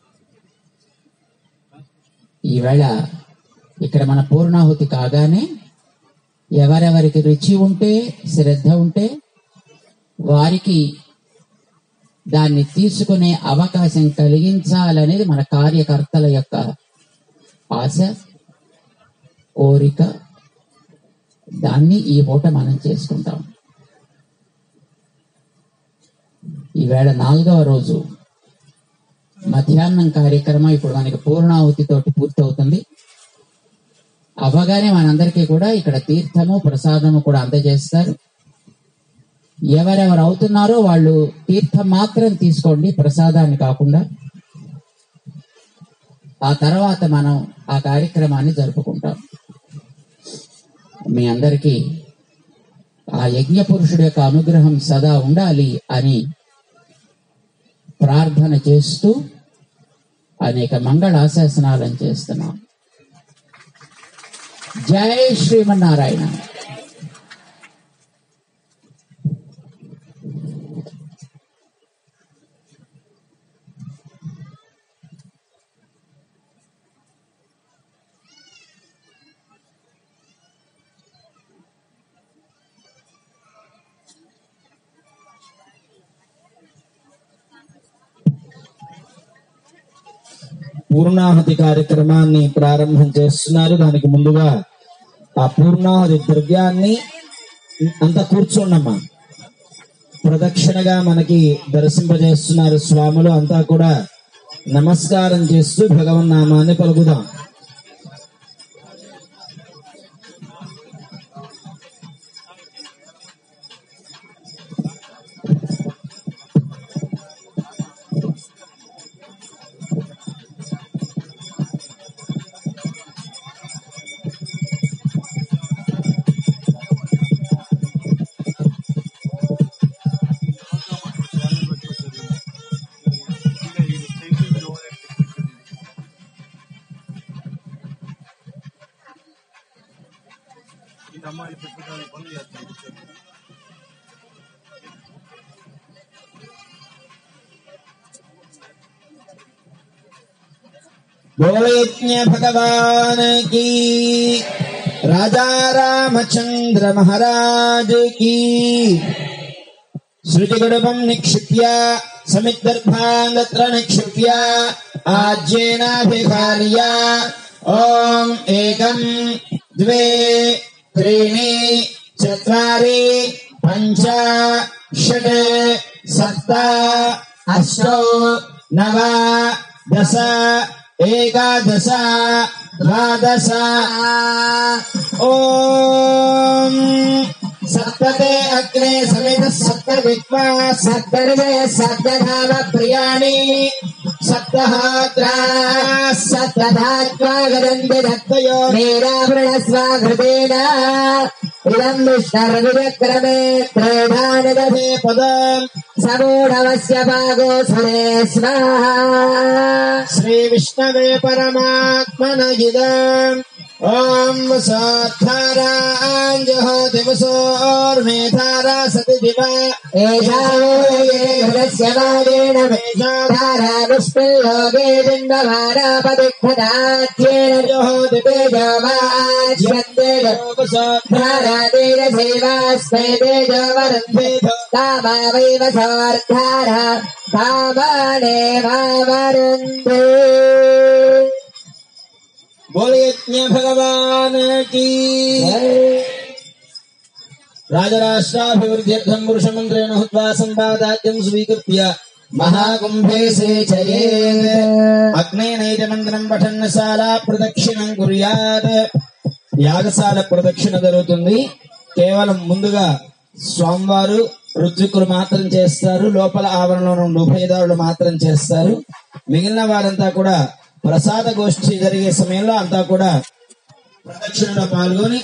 ఈవేళ ఇక్కడ మన పూర్ణాహుతి కాగానే ఎవరెవరికి రుచి ఉంటే శ్రద్ధ ఉంటే వారికి దాన్ని తీసుకునే అవకాశం కలిగించాలనేది మన కార్యకర్తల యొక్క ఆశ కోరిక దాన్ని ఈ పూట మనం చేసుకుంటాం ఈవేళ నాలుగవ రోజు మధ్యాహ్నం కార్యక్రమం ఇప్పుడు మనకి పూర్ణాహుతితోటి పూర్తవుతుంది అవగానే మనందరికీ కూడా ఇక్కడ తీర్థము ప్రసాదము కూడా అందజేస్తారు ఎవరెవరు అవుతున్నారో వాళ్ళు తీర్థం మాత్రం తీసుకోండి ప్రసాదాన్ని కాకుండా ఆ తర్వాత మనం ఆ కార్యక్రమాన్ని జరుపుకుంటాం మీ అందరికీ ఆ యజ్ఞ పురుషుడి యొక్క అనుగ్రహం సదా ఉండాలి అని ప్రార్థన చేస్తూ అనేక మంగళాశాసనాలను చేస్తున్నాం జై శ్రీమన్నారాయణ పూర్ణాహుతి కార్యక్రమాన్ని ప్రారంభం చేస్తున్నారు దానికి ముందుగా ఆ పూర్ణాహుతి ద్రవ్యాన్ని అంతా కూర్చోండమ్మా ప్రదక్షిణగా మనకి దర్శింపజేస్తున్నారు స్వాములు అంతా కూడా నమస్కారం చేస్తూ భగవన్నామాన్ని పలుకుదాం ఈ అమ్మాయి పెట్టుకోవడానికి పనులు చేస్తాను बोलयज्ञ भगवान की राजा रामचंद्र महाराज की श्रुतिगुडपं निक्षिप्य समिद्दर्भाङ्गत्र निक्षिप्य आज्येनाभिहार्य ॐ एकम् द्वे त्रीणि चत्वारि पञ्च षट् सप्त अष्टौ नव दश एकादश द्वादश ॐ सप्तते अग्ने समितः सप्त विद्वा सप्तर्वय सप्तधाम प्रियाणि सप्तहात्रा सप्तधात्वा गदन्ति दत्तयो नीरावृणस्वाघृतेन इदम् विष्णर्विचक्रमे त्रेधानिदधे पदम् समूढवस्य भागो सुरे स्वाहा श्रीविष्णवे परमात्मन इदम् ॐ साधाराञ्जहोतिवसोर्मेधारा सति दिवा एषावोदये वादेन मेषाधारानुष्पिल्लोके बिम्बभारापदिक्षदाध्येन तेजोवाज्यन्तेज धारातेन सेवास्मै तेजो वरन्ते कामा वैव सार्धारा कामानेवावरुन्ते बोलयज्ञ भगवान की राजराष्ट्राभिवृद्ध्यर्थम् पुरुषमन्त्रेण हुत्वा सम्पादाद्यम् स्वीकृत्य महाकुम्भे सेचयेत् అగ్నేనైజమంత్రం పఠన్ శాలా ప్రదక్షిణం కుర్యాత్ యాగశాల ప్రదక్షిణ జరుగుతుంది కేవలం ముందుగా స్వామివారు రుద్రికులు మాత్రం చేస్తారు లోపల ఆవరణలో నుండి ఉభయదారులు మాత్రం చేస్తారు మిగిలిన వారంతా కూడా ప్రసాద గోష్ఠి జరిగే సమయంలో అంతా కూడా ప్రదక్షిణలో పాల్గొని